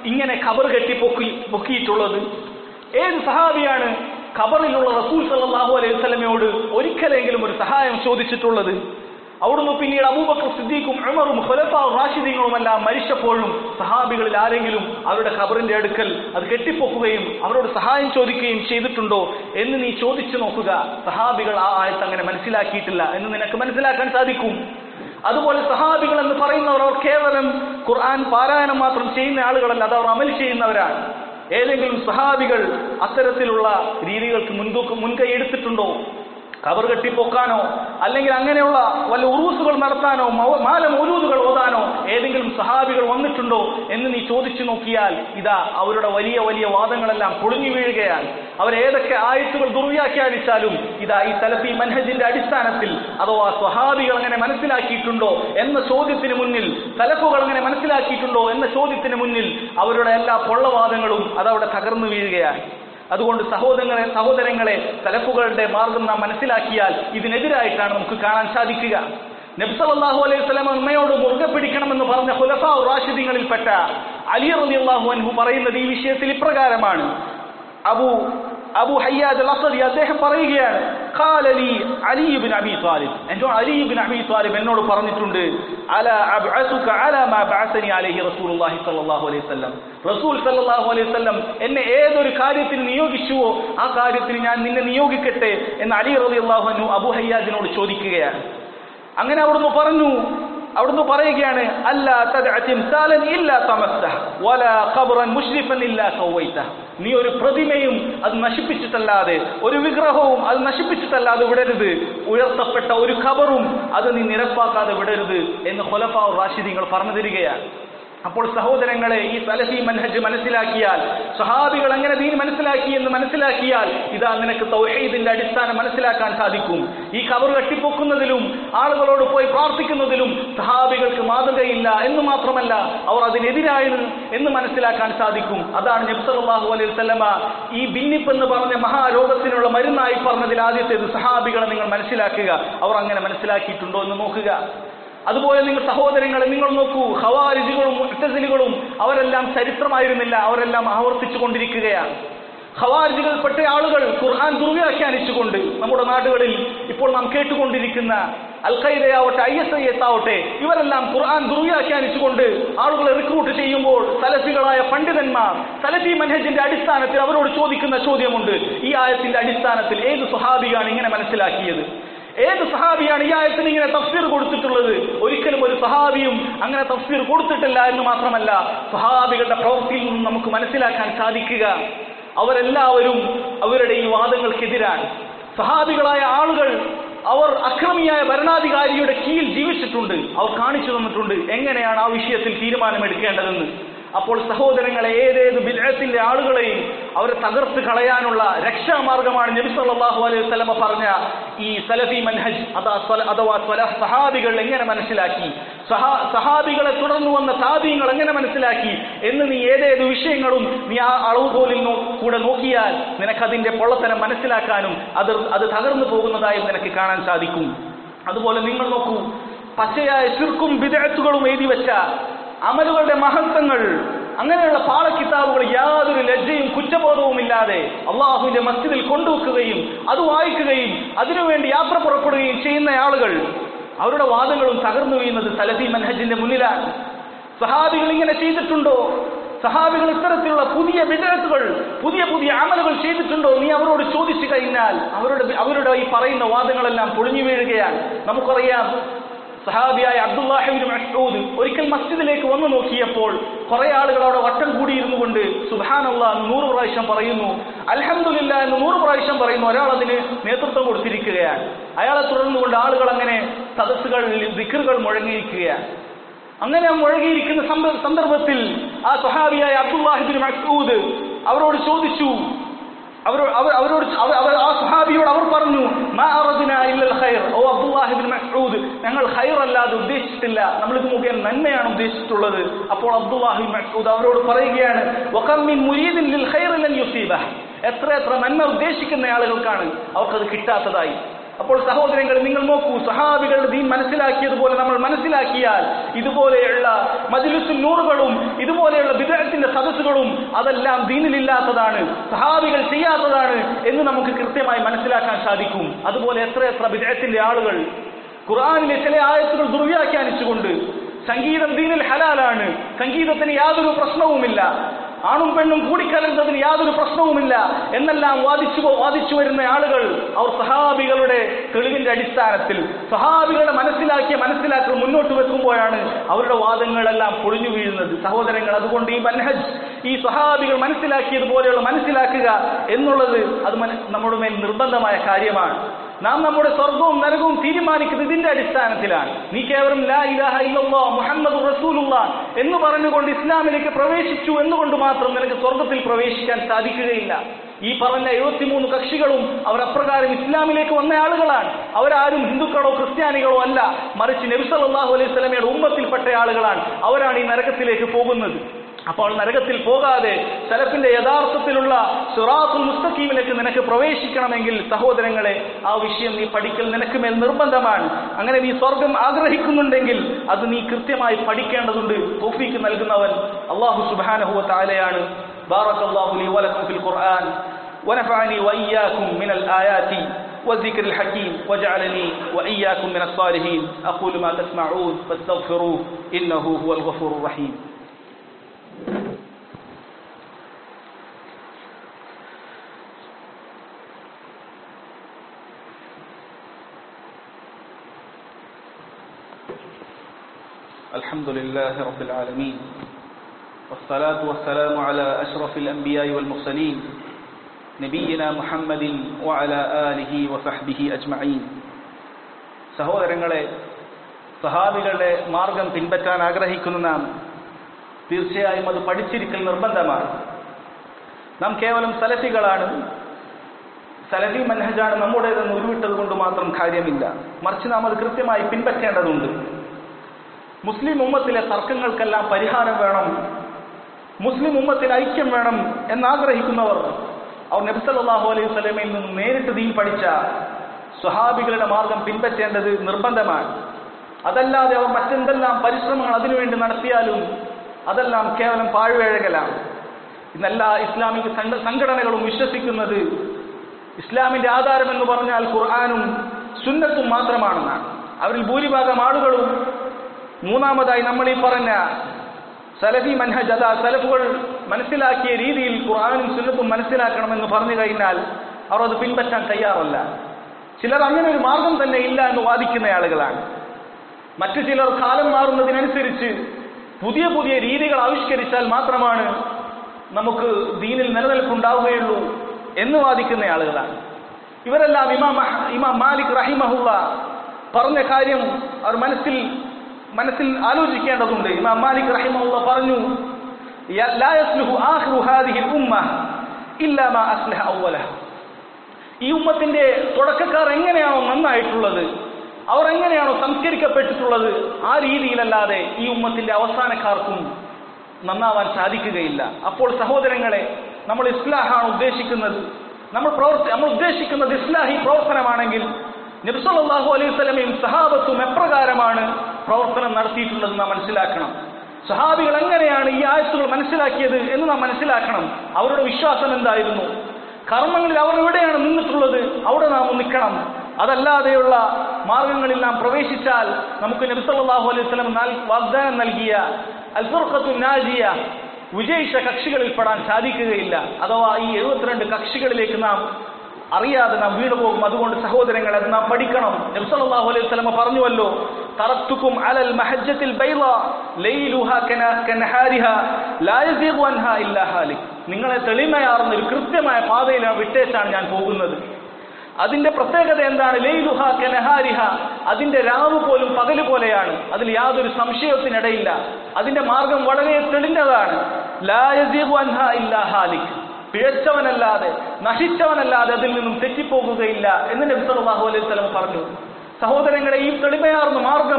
ഇങ്ങനെ ഖബർ കെട്ടി പൊക്കി പൊക്കിയിട്ടുള്ളത് ഏത് സഹാബിയാണ് ഖബറിലുള്ള റസൂൽ സല്ലല്ലാഹു അലൈഹി വസല്ലമയോട് ഒരിക്കലെങ്കിലും ഒരു സഹായം ചോദിച്ചിട്ടുള്ളത് അവിടുന്ന് പിന്നീട് അബൂബക്കർ സിദ്ദീഖും ഉമറും ഖുലഫാ റാഷിദീങ്ങളുമെല്ലാം മരിച്ചപ്പോഴും സഹാബികളിൽ ആരെങ്കിലും അവരുടെ ഖബറിന്റെ അടുക്കൽ അത് കെട്ടിപ്പൊക്കുകയും അവരോട് സഹായം ചോദിക്കുകയും ചെയ്തിട്ടുണ്ടോ എന്ന് നീ ചോദിച്ചു നോക്കുക സഹാബികൾ ആ ആയത്ത് അങ്ങനെ മനസ്സിലാക്കിയിട്ടില്ല എന്ന് നിനക്ക് മനസ്സിലാക്കാൻ സാധിക്കും അതുപോലെ സഹാബികൾ എന്ന് പറയുന്നവർ അവർ കേവലം ഖുർആൻ പാരായണം മാത്രം ചെയ്യുന്ന ആളുകളല്ല അത് അവർ അമൽ ചെയ്യുന്നവരാണ് ഏതെങ്കിലും സഹാബികൾ അത്തരത്തിലുള്ള രീതികൾക്ക് മുൻതൂക്കം മുൻകൈ എടുത്തിട്ടുണ്ടോ കബർ കെട്ടിപ്പൊക്കാനോ അല്ലെങ്കിൽ അങ്ങനെയുള്ള വല്ല ഉറൂസുകൾ നടത്താനോ മൗ- മാല മൗലൂദുകൾ ഓതാനോ ഏതെങ്കിലും സഹാബികൾ വന്നിട്ടുണ്ടോ എന്ന് നീ ചോദിച്ചു നോക്കിയാൽ ഇതാ അവരുടെ വലിയ വലിയ വാദങ്ങളെല്ലാം പൊളിഞ്ഞു വീഴുകയാണ് അവർ ഏതൊക്കെ ആയത്തുകൾ ദുർവ്യാഖ്യാനിച്ചാലും ഇതാ ഈ സലഫി മൻഹജിന്റെ അടിസ്ഥാനത്തിൽ അഥവാ സ്വഹാബികൾ അങ്ങനെ മനസ്സിലാക്കിയിട്ടുണ്ടോ എന്ന ചോദ്യത്തിന് മുന്നിൽ സലഫുകൾ അങ്ങനെ മനസ്സിലാക്കിയിട്ടുണ്ടോ എന്ന ചോദ്യത്തിന് മുന്നിൽ അവരുടെ എല്ലാ പൊള്ളവാദങ്ങളും അതവിടെ തകർന്നു വീഴുകയാണ് അതുകൊണ്ട് സഹോദരങ്ങളെ സഹോദരങ്ങളെ തലപ്പുകളുടെ മാർഗം നാം മനസ്സിലാക്കിയാൽ ഇതിനെതിരായിട്ടാണ് നമുക്ക് കാണാൻ സാധിക്കുക നബ്സല്ലാഹു അലൈഹി സ്വലം ഉമ്മയോട് മുറുകെ പിടിക്കണമെന്ന് പറഞ്ഞ ഹുലഫാ റാഷിദീങ്ങളിൽപ്പെട്ട അലി റളിയല്ലാഹു അൻഹു പറയുന്നത് ഈ വിഷയത്തിൽ ഇപ്രകാരമാണ് അബു അബു ഹയ്യാദ് അൽ അസദി അദ്ദേഹം പറയുകയാണ് ഖാല ലി അലി ഇബ്നു അബി ത്വാലിബ് എന്നോട് അലി ഇബ്നു അബി ത്വാലിബ് എന്നോട് പറഞ്ഞിട്ടുണ്ട് അല അബ്അസുക അല മാ ബഅസനി അലൈഹി റസൂലുള്ളാഹി സ്വല്ലല്ലാഹു അലൈഹി വസല്ലം റസൂൽ സല്ലല്ലാഹു അലൈഹി വസല്ലം എന്നെ ഏതൊരു കാര്യത്തിന് നിയോഗിച്ചുവോ ആ കാര്യത്തിന് ഞാൻ നിന്നെ നിയോഗിക്കട്ടെ എന്ന് അലി റളിയല്ലാഹു അൻഹു അബു ഹയ്യാദിനോട് ചോദിക്കുകയാണ് അങ്ങനെ അവിടുന്ന് പറഞ്ഞു അവിടുന്ന് പറയുകയാണ് അല്ല തിംസാലൻ ഇല്ലാ തമസ്തഹ് വല ഖബ്റൻ മുഷ്രിഫൻ ഇല്ലാ സവൈതഹ് നീ ഒരു പ്രതിമയും അത് നശിപ്പിച്ചിട്ടല്ലാതെ ഒരു വിഗ്രഹവും അത് നശിപ്പിച്ചിട്ടല്ലാതെ വിടരുത് ഉയർത്തപ്പെട്ട ഒരു ഖബറും അത് നീ നിരപ്പാക്കാതെ വിടരുത് എന്ന് ഖുലഫാ റാഷിദീങ്ങൾ പറഞ്ഞു തരികയാണ് അപ്പോൾ സഹോദരങ്ങളെ ഈ സലഫി മൻഹജ് മനസ്സിലാക്കിയാൽ സഹാബികൾ എങ്ങനെ ദീൻ മനസ്സിലാക്കി എന്ന് മനസ്സിലാക്കിയാൽ ഇതാ നിനക്ക് തൗഹീദിന്റെ അടിസ്ഥാനം മനസ്സിലാക്കാൻ സാധിക്കും ഈ കബർ കെട്ടിപ്പൊക്കുന്നതിലും ആളുകളോട് പോയി പ്രാർത്ഥിക്കുന്നതിലും സഹാബികൾക്ക് മാതൃകയില്ല എന്ന് മാത്രമല്ല അവർ അതിനെതിരായത് എന്ന് മനസ്സിലാക്കാൻ സാധിക്കും അതാണ് നബ്സല്ലാഹു അലൈഹി വസല്ലമ ഈ ഭിന്നിപ്പ് എന്ന് പറഞ്ഞ മഹാരോഗത്തിനുള്ള മരുന്നായി പറഞ്ഞതിൽ ആദ്യത്തേത് സഹാബികളെ നിങ്ങൾ മനസ്സിലാക്കുക അവർ അങ്ങനെ മനസ്സിലാക്കിയിട്ടുണ്ടോ എന്ന് നോക്കുക അതുപോലെ നിങ്ങൾ സഹോദരങ്ങളെ നിങ്ങൾ നോക്കൂ ഹവാരിജുകളും മുത്തസിലുകളും അവരെല്ലാം ചരിത്രമായിരുന്നില്ല അവരെല്ലാം ആവർത്തിച്ചു കൊണ്ടിരിക്കുകയാണ് ഖവാരിജികൾപ്പെട്ട ആളുകൾ ഖുർആൻ ദുർവ്യാഖ്യാനിച്ചുകൊണ്ട് നമ്മുടെ നാടുകളിൽ ഇപ്പോൾ നാം കേട്ടുകൊണ്ടിരിക്കുന്ന അൽ ഖൈദയാവട്ടെ ഐ എസ് ഐ എസ് ആവട്ടെ ഇവരെല്ലാം ഖുർആൻ ദുർവ്യാഖ്യാനിച്ചുകൊണ്ട് ആളുകളെ റിക്രൂട്ട് ചെയ്യുമ്പോൾ സലഫികളായ പണ്ഡിതന്മാർ സലഫി മൻഹജിന്റെ അടിസ്ഥാനത്തിൽ അവരോട് ചോദിക്കുന്ന ചോദ്യമുണ്ട് ഈ ആയത്തിന്റെ അടിസ്ഥാനത്തിൽ ഏത് സ്വഹാബിയാണ് ഇങ്ങനെ മനസ്സിലാക്കിയത് ഏത് സഹാബിയാണ് ഈ ആയത്തിന് ഇങ്ങനെ തഫ്സീർ കൊടുത്തിട്ടുള്ളത് ഒരിക്കലും ഒരു സഹാബിയും അങ്ങനെ തഫ്സീർ കൊടുത്തിട്ടില്ല എന്ന് മാത്രമല്ല സഹാബികളുടെ പ്രവൃത്തിയിൽ നിന്നും നമുക്ക് മനസ്സിലാക്കാൻ സാധിക്കുക അവരെല്ലാവരും അവരുടെ ഈ വാദങ്ങൾക്കെതിരാണ് സഹാബികളായ ആളുകൾ അവർ അക്രമിയായ ഭരണാധികാരിയുടെ കീഴിൽ ജീവിച്ചിട്ടുണ്ട് അവർ കാണിച്ചു തന്നിട്ടുണ്ട് എങ്ങനെയാണ് ആ വിഷയത്തിൽ തീരുമാനമെടുക്കേണ്ടതെന്ന് അപ്പോൾ സഹോദരങ്ങളെ ഏതേത് ബിൽഅത്തിന്റെ ആളുകളെയും അവരെ തകർത്ത് കളയാനുള്ള രക്ഷാമാർഗമാണ് നബി സല്ലല്ലാഹു അലൈഹി വസല്ലമ പറഞ്ഞ ഈ സലഫി മൻഹജ് അതാ സ്വല- അഥവാ സ്വല സഹാബികൾ എങ്ങനെ മനസ്സിലാക്കി സഹാ സഹാബികളെ തുടർന്നു വന്ന താബീങ്ങൾ എങ്ങനെ മനസ്സിലാക്കി എന്ന് നീ ഏതേത് വിഷയങ്ങളും നീ ആ അളവുകോലിൽ നോ- കൂടെ നോക്കിയാൽ നിനക്കതിന്റെ പൊള്ളത്തനം മനസ്സിലാക്കാനും അത് അത് തകർന്നു പോകുന്നതായും നിനക്ക് കാണാൻ സാധിക്കും അതുപോലെ നിങ്ങൾ നോക്കൂ പച്ചയായ ചുർക്കും വിദഗ്ധകളും എഴുതി വെച്ച അമലുകളുടെ മഹത്വങ്ങൾ അങ്ങനെയുള്ള പാളക്കിതാബുകൾ യാതൊരു ലജ്ജയും കുറ്റബോധവും ഇല്ലാതെ അള്ളാഹുവിന്റെ മസ്ജിദിൽ കൊണ്ടുവെക്കുകയും അത് വായിക്കുകയും അതിനുവേണ്ടി യാത്ര പുറപ്പെടുകയും ചെയ്യുന്ന ആളുകൾ അവരുടെ വാദങ്ങളും തകർന്നു വീഴുന്നത് സലഫി മൻഹജിന്റെ മുന്നിലാണ് സഹാബികൾ ഇങ്ങനെ ചെയ്തിട്ടുണ്ടോ സഹാബികൾ ഇത്തരത്തിലുള്ള പുതിയ വിദഗ്ധകൾ പുതിയ പുതിയ അമലുകൾ ചെയ്തിട്ടുണ്ടോ നീ അവരോട് ചോദിച്ചു കഴിഞ്ഞാൽ അവരുടെ അവരുടെ ഈ പറയുന്ന വാദങ്ങളെല്ലാം പൊളിഞ്ഞു വീഴുകയാണ് നമുക്കറിയാം സഹാബിയായ അബ്ദുല്ലാഹിബിൻ മസ്ഊദ് ഒരിക്കൽ മസ്ജിദിലേക്ക് വന്നു നോക്കിയപ്പോൾ കുറെ ആളുകൾ അവിടെ വട്ടം കൂടിയിരുന്നു കൊണ്ട് സുബാനല്ല എന്ന് നൂറ് പ്രാവശ്യം പറയുന്നു അൽഹംദുലില്ല എന്ന് നൂറ് പ്രാവശ്യം പറയുന്നു ഒരാൾ അതിന് നേതൃത്വം കൊടുത്തിരിക്കുകയാണ് അയാളെ തുടർന്നുകൊണ്ട് ആളുകൾ അങ്ങനെ സദസ്സുകളിൽ ദിക്കറുകൾ മുഴങ്ങിയിരിക്കുകയാണ് അങ്ങനെ മുഴകിയിരിക്കുന്ന സന്ദ- സന്ദർഭത്തിൽ ആ സഹാബിയായ അബ്ദുല്ലാഹിബിൻ മസ്ഊദ് അവരോട് ചോദിച്ചു അവരോ- അവർ- അവരോട് ച- അവർ- അവർ- ആ സഹാബിയോട് അവർ പറഞ്ഞു "മാ അറദ്നാ ഇല്ലൽ ഖൈർ." ഓ അബ്ദുല്ലാഹിബിൻ മസ്ഊദ് ഞങ്ങൾ ഖൈർ അല്ലാതെ ഉദ്ദേശിച്ചിട്ടില്ല നമ്മൾ ഇത് മുഖേന നന്മയാണ് ഉദ്ദേശിച്ചിട്ടുള്ളത് അപ്പോൾ അബ്ദുല്ലാഹിബിൻ മസ്ഊദ് അവരോട് പറയുകയാണ് "വകം മിൻ മുരീദിൻ ലിൽ ഖൈർ ലൻ യുസീബഹ്." എത്ര എത്ര നന്മ ഉദ്ദേശിക്കുന്ന ആളുകൾക്കാണ് അവർക്കത് കിട്ടാത്തതായി അപ്പോൾ സഹോദരങ്ങൾ നിങ്ങൾ നോക്കൂ സഹാബികളുടെ ദീൻ മനസ്സിലാക്കിയതുപോലെ നമ്മൾ മനസ്സിലാക്കിയാൽ ഇതുപോലെയുള്ള മജ്ലിസും നൂറുകളും ഇതുപോലെയുള്ള വിദേഹത്തിന്റെ സദസ്സുകളും അതെല്ലാം ദീനിലില്ലാത്തതാണ് സഹാബികൾ ചെയ്യാത്തതാണ് എന്ന് നമുക്ക് കൃത്യമായി മനസ്സിലാക്കാൻ സാധിക്കും അതുപോലെ എത്ര എത്ര വിദേഹത്തിന്റെ ആളുകൾ ഖുർആാനിലെ ചില ആയത്തുകൾ ദുർവ്യാഖ്യാനിച്ചുകൊണ്ട് സംഗീതം ദീനിൽ ഹലാലാണ് സംഗീതത്തിന് യാതൊരു പ്രശ്നവുമില്ല ആണും പെണ്ണും കൂടിക്കലർന്നതിന് യാതൊരു പ്രശ്നവുമില്ല എന്നെല്ലാം വാദിച്ചു വാദിച്ചു വരുന്ന ആളുകൾ അവർ സഹാബികളുടെ തെളിവിന്റെ അടിസ്ഥാനത്തിൽ സഹാബികളുടെ മനസ്സിലാക്കിയ മനസ്സിലാക്കൽ മുന്നോട്ട് വെക്കുമ്പോഴാണ് അവരുടെ വാദങ്ങളെല്ലാം പൊളിഞ്ഞു വീഴുന്നത് സഹോദരങ്ങൾ അതുകൊണ്ട് ഈ മൻഹജ് ഈ സഹാബികൾ മനസ്സിലാക്കിയതുപോലെയുള്ള മനസ്സിലാക്കുക എന്നുള്ളത് അത് മന- നമ്മുടെ മേൽ നിർബന്ധമായ കാര്യമാണ് നാം നമ്മുടെ സ്വർഗവും നരകവും തീരുമാനിക്കുന്നത് ഇതിന്റെ അടിസ്ഥാനത്തിലാണ് നീ കേവലം ലാ ഇലാഹ ഇല്ലല്ലാ മുഹമ്മദ് റസൂലുള്ള എന്ന് പറഞ്ഞുകൊണ്ട് ഇസ്ലാമിലേക്ക് പ്രവേശിച്ചു എന്നുകൊണ്ട് മാത്രം നിനക്ക് സ്വർഗത്തിൽ പ്രവേശിക്കാൻ സാധിക്കുകയില്ല ഈ പറഞ്ഞ എഴുപത്തിമൂന്ന് കക്ഷികളും അവർ അപ്രകാരം ഇസ്ലാമിലേക്ക് വന്ന ആളുകളാണ് അവരാരും ഹിന്ദുക്കളോ ക്രിസ്ത്യാനികളോ അല്ല മറിച്ച് നബി സല്ലല്ലാഹു അലൈഹി സ്വലമയുടെ ഉമ്മത്തിൽപ്പെട്ട ആളുകളാണ് അവരാണ് ഈ നരകത്തിലേക്ക് പോകുന്നത് അപ്പോൾ നരകത്തിൽ പോകാതെ സലഫിന്റെ യഥാർത്ഥത്തിലുള്ള സുറാത്തുൽ മുസ്തഖീമിലേക്ക് നിനക്ക് പ്രവേശിക്കണമെങ്കിൽ സഹോദരങ്ങളെ ആ വിഷയം നീ പഠിക്കൽ നിനക്ക് മേൽ നിർബന്ധമാണ് അങ്ങനെ നീ സ്വർഗം ആഗ്രഹിക്കുന്നുണ്ടെങ്കിൽ അത് നീ കൃത്യമായി പഠിക്കേണ്ടതുണ്ട് തോഫീക്ക് നൽകുന്നവൻ അള്ളാഹു സുബാനഹുവ താലയാണ് ബാറക്കല്ലാഹു ലി വലക്കും ഫിൽ ഖുർആൻ ونفعني وإياكم من الآيات والذكر الحكيم وجعلني وإياكم من الصالحين أقول ما تسمعون فاستغفروه إنه هو الغفور الرحيم الحمد لله رب العالمين والصلاة والسلام على أشرف الأنبياء والمرسلين نبينا محمد وعلى آله وصحبه أجمعين സഹോദരങ്ങളെ സഹാബികളുടെ മാർഗം പിൻപറ്റാൻ ആഗ്രഹിക്കുന്ന നാം തീർച്ചയായും അത് പഠിച്ചിരിക്കൽ നിർബന്ധമാണ് നാം കേവലം സലഫികളാണ് സലഫി മൻഹജാണ് നമ്മുടേതെന്ന് ഉരുവിട്ടത് കൊണ്ട് മാത്രം കാര്യമില്ല മറിച്ച് നാം അത് കൃത്യമായി പിൻപറ്റേണ്ടതുണ്ട് മുസ്ലിം ഉമ്മത്തിലെ തർക്കങ്ങൾക്കെല്ലാം പരിഹാരം വേണം മുസ്ലിം ഉമ്മത്തിൽ ഐക്യം വേണം എന്നാഗ്രഹിക്കുന്നവർ അവർ നബ്സല്ലാഹു അലൈഹി സ്വലമയിൽ നിന്നും നേരിട്ട് ദീൻ പഠിച്ച സ്വഹാബികളുടെ മാർഗം പിൻപറ്റേണ്ടത് നിർബന്ധമാണ് അതല്ലാതെ അവർ മറ്റെന്തെല്ലാം പരിശ്രമങ്ങൾ അതിനുവേണ്ടി നടത്തിയാലും അതെല്ലാം കേവലം പാഴ്വേഴകലാണ് ഇന്നെല്ലാ ഇസ്ലാമിക സംഘ- സംഘടനകളും വിശ്വസിക്കുന്നത് ഇസ്ലാമിന്റെ ആധാരം എന്ന് പറഞ്ഞാൽ ഖുർആാനും സുന്നത്തും മാത്രമാണെന്നാണ് അവരിൽ ഭൂരിഭാഗം ആളുകളും മൂന്നാമതായി നമ്മൾ ഈ പറഞ്ഞ സലഫി മൻഹജ് അതാ സലഫുകൾ മനസ്സിലാക്കിയ രീതിയിൽ ഖുർആാനും സുന്നത്തും മനസ്സിലാക്കണമെന്ന് പറഞ്ഞു കഴിഞ്ഞാൽ അവർ അത് പിൻപറ്റാൻ തയ്യാറല്ല ചിലർ അങ്ങനെ ഒരു മാർഗം തന്നെ ഇല്ല എന്ന് വാദിക്കുന്ന ആളുകളാണ് മറ്റു ചിലർ കാലം മാറുന്നതിനനുസരിച്ച് പുതിയ പുതിയ രീതികൾ ആവിഷ്കരിച്ചാൽ മാത്രമാണ് നമുക്ക് ദീനിൽ നിലനിൽപ്പുണ്ടാവുകയുള്ളൂ എന്ന് വാദിക്കുന്ന ആളുകളാണ് ഇവരെല്ലാം ഇമാം അഹ്- ഇമാം മാലിക് റഹിമഹുള്ള പറഞ്ഞ കാര്യം അവർ മനസ്സിൽ മനസ്സിൽ ആലോചിക്കേണ്ടതുണ്ട് ഇമാം മാലിക് റഹിമഹുള്ള പറഞ്ഞു "യ- ലാ യസ്ലുഹു ആഖിറു ഹാദിഹിൽ ഉമ്മ ഇല്ലാ മാ അസ്ലഹ അവ്വലഹ." ഈ ഉമ്മത്തിന്റെ തുടക്കക്കാർ എങ്ങനെയാണോ നന്നായിട്ടുള്ളത് അവർ എങ്ങനെയാണോ സംസ്കരിക്കപ്പെട്ടിട്ടുള്ളത് ആ രീതിയിലല്ലാതെ ഈ ഉമ്മത്തിന്റെ അവസാനക്കാർക്കും നന്നാവാൻ സാധിക്കുകയില്ല അപ്പോൾ സഹോദരങ്ങളെ നമ്മൾ ഇസ്ലാഹാണ് ഉദ്ദേശിക്കുന്നത് നമ്മൾ പ്രവർത്തി നമ്മൾ ഉദ്ദേശിക്കുന്നത് ഇസ്ലാഹി പ്രവർത്തനമാണെങ്കിൽ നബ്സല്ലാഹു അലൈഹി സ്വലമയും സഹാബത്തും എപ്രകാരമാണ് പ്രവർത്തനം നടത്തിയിട്ടുള്ളത് നാം മനസ്സിലാക്കണം സഹാബികൾ എങ്ങനെയാണ് ഈ ആയത്തുകൾ മനസ്സിലാക്കിയത് എന്ന് നാം മനസ്സിലാക്കണം അവരുടെ വിശ്വാസം എന്തായിരുന്നു കർമ്മങ്ങളിൽ അവർ എവിടെയാണ് നിന്നിട്ടുള്ളത് അവിടെ നാം നിൽക്കണം അതല്ലാതെയുള്ള മാർഗങ്ങളിൽ നാം പ്രവേശിച്ചാൽ നമുക്ക് നബിസല്ലാഹു അലൈഹി സ്വലം വാഗ്ദാനം നൽകിയ അൽഫുർഖത്തു നാജിയ വിജയിച്ച കക്ഷികളിൽ പെടാൻ സാധിക്കുകയില്ല അഥവാ ഈ എഴുപത്തിരണ്ട് കക്ഷികളിലേക്ക് നാം അറിയാതെ നാം വീണുപോകും അതുകൊണ്ട് സഹോദരങ്ങൾ അത് നാം പഠിക്കണം നബ്സല്ലാഹു അലൈഹി സ്വലമ പറഞ്ഞുവല്ലോ തറത്തുക്കും അലൽ മഹജ്ജത്തിൽ ബൈള ലൈലുഹാ കന- കനഹാരിഹാ ലാ യസീഗു അൻഹാ ഇല്ലാ ഹാലിക് നിങ്ങളെ തെളിമയാർന്ന ഒരു കൃത്യമായ പാതയിലാണ് വിട്ടേച്ചാണ് ഞാൻ പോകുന്നത് അതിന്റെ പ്രത്യേകത എന്താണ് ലൈലുഹ കനഹാരിഹ അതിന്റെ രാവ് പോലും പകല് പോലെയാണ് അതിൽ യാതൊരു സംശയത്തിനിടയില്ല അതിന്റെ മാർഗം വളരെ തെളിഞ്ഞതാണ് ലാ യസീഗു അൻഹാ ഇല്ലാ ഹാലിക് പിഴച്ചവനല്ലാതെ നശിച്ചവനല്ലാതെ അതിൽ നിന്നും തെറ്റിപ്പോകുകയില്ല എന്ന് നബി സല്ലല്ലാഹു അലൈഹി വസല്ലം പറഞ്ഞു സഹോദരങ്ങളെ ഈ തെളിമയാർന്ന മാർഗം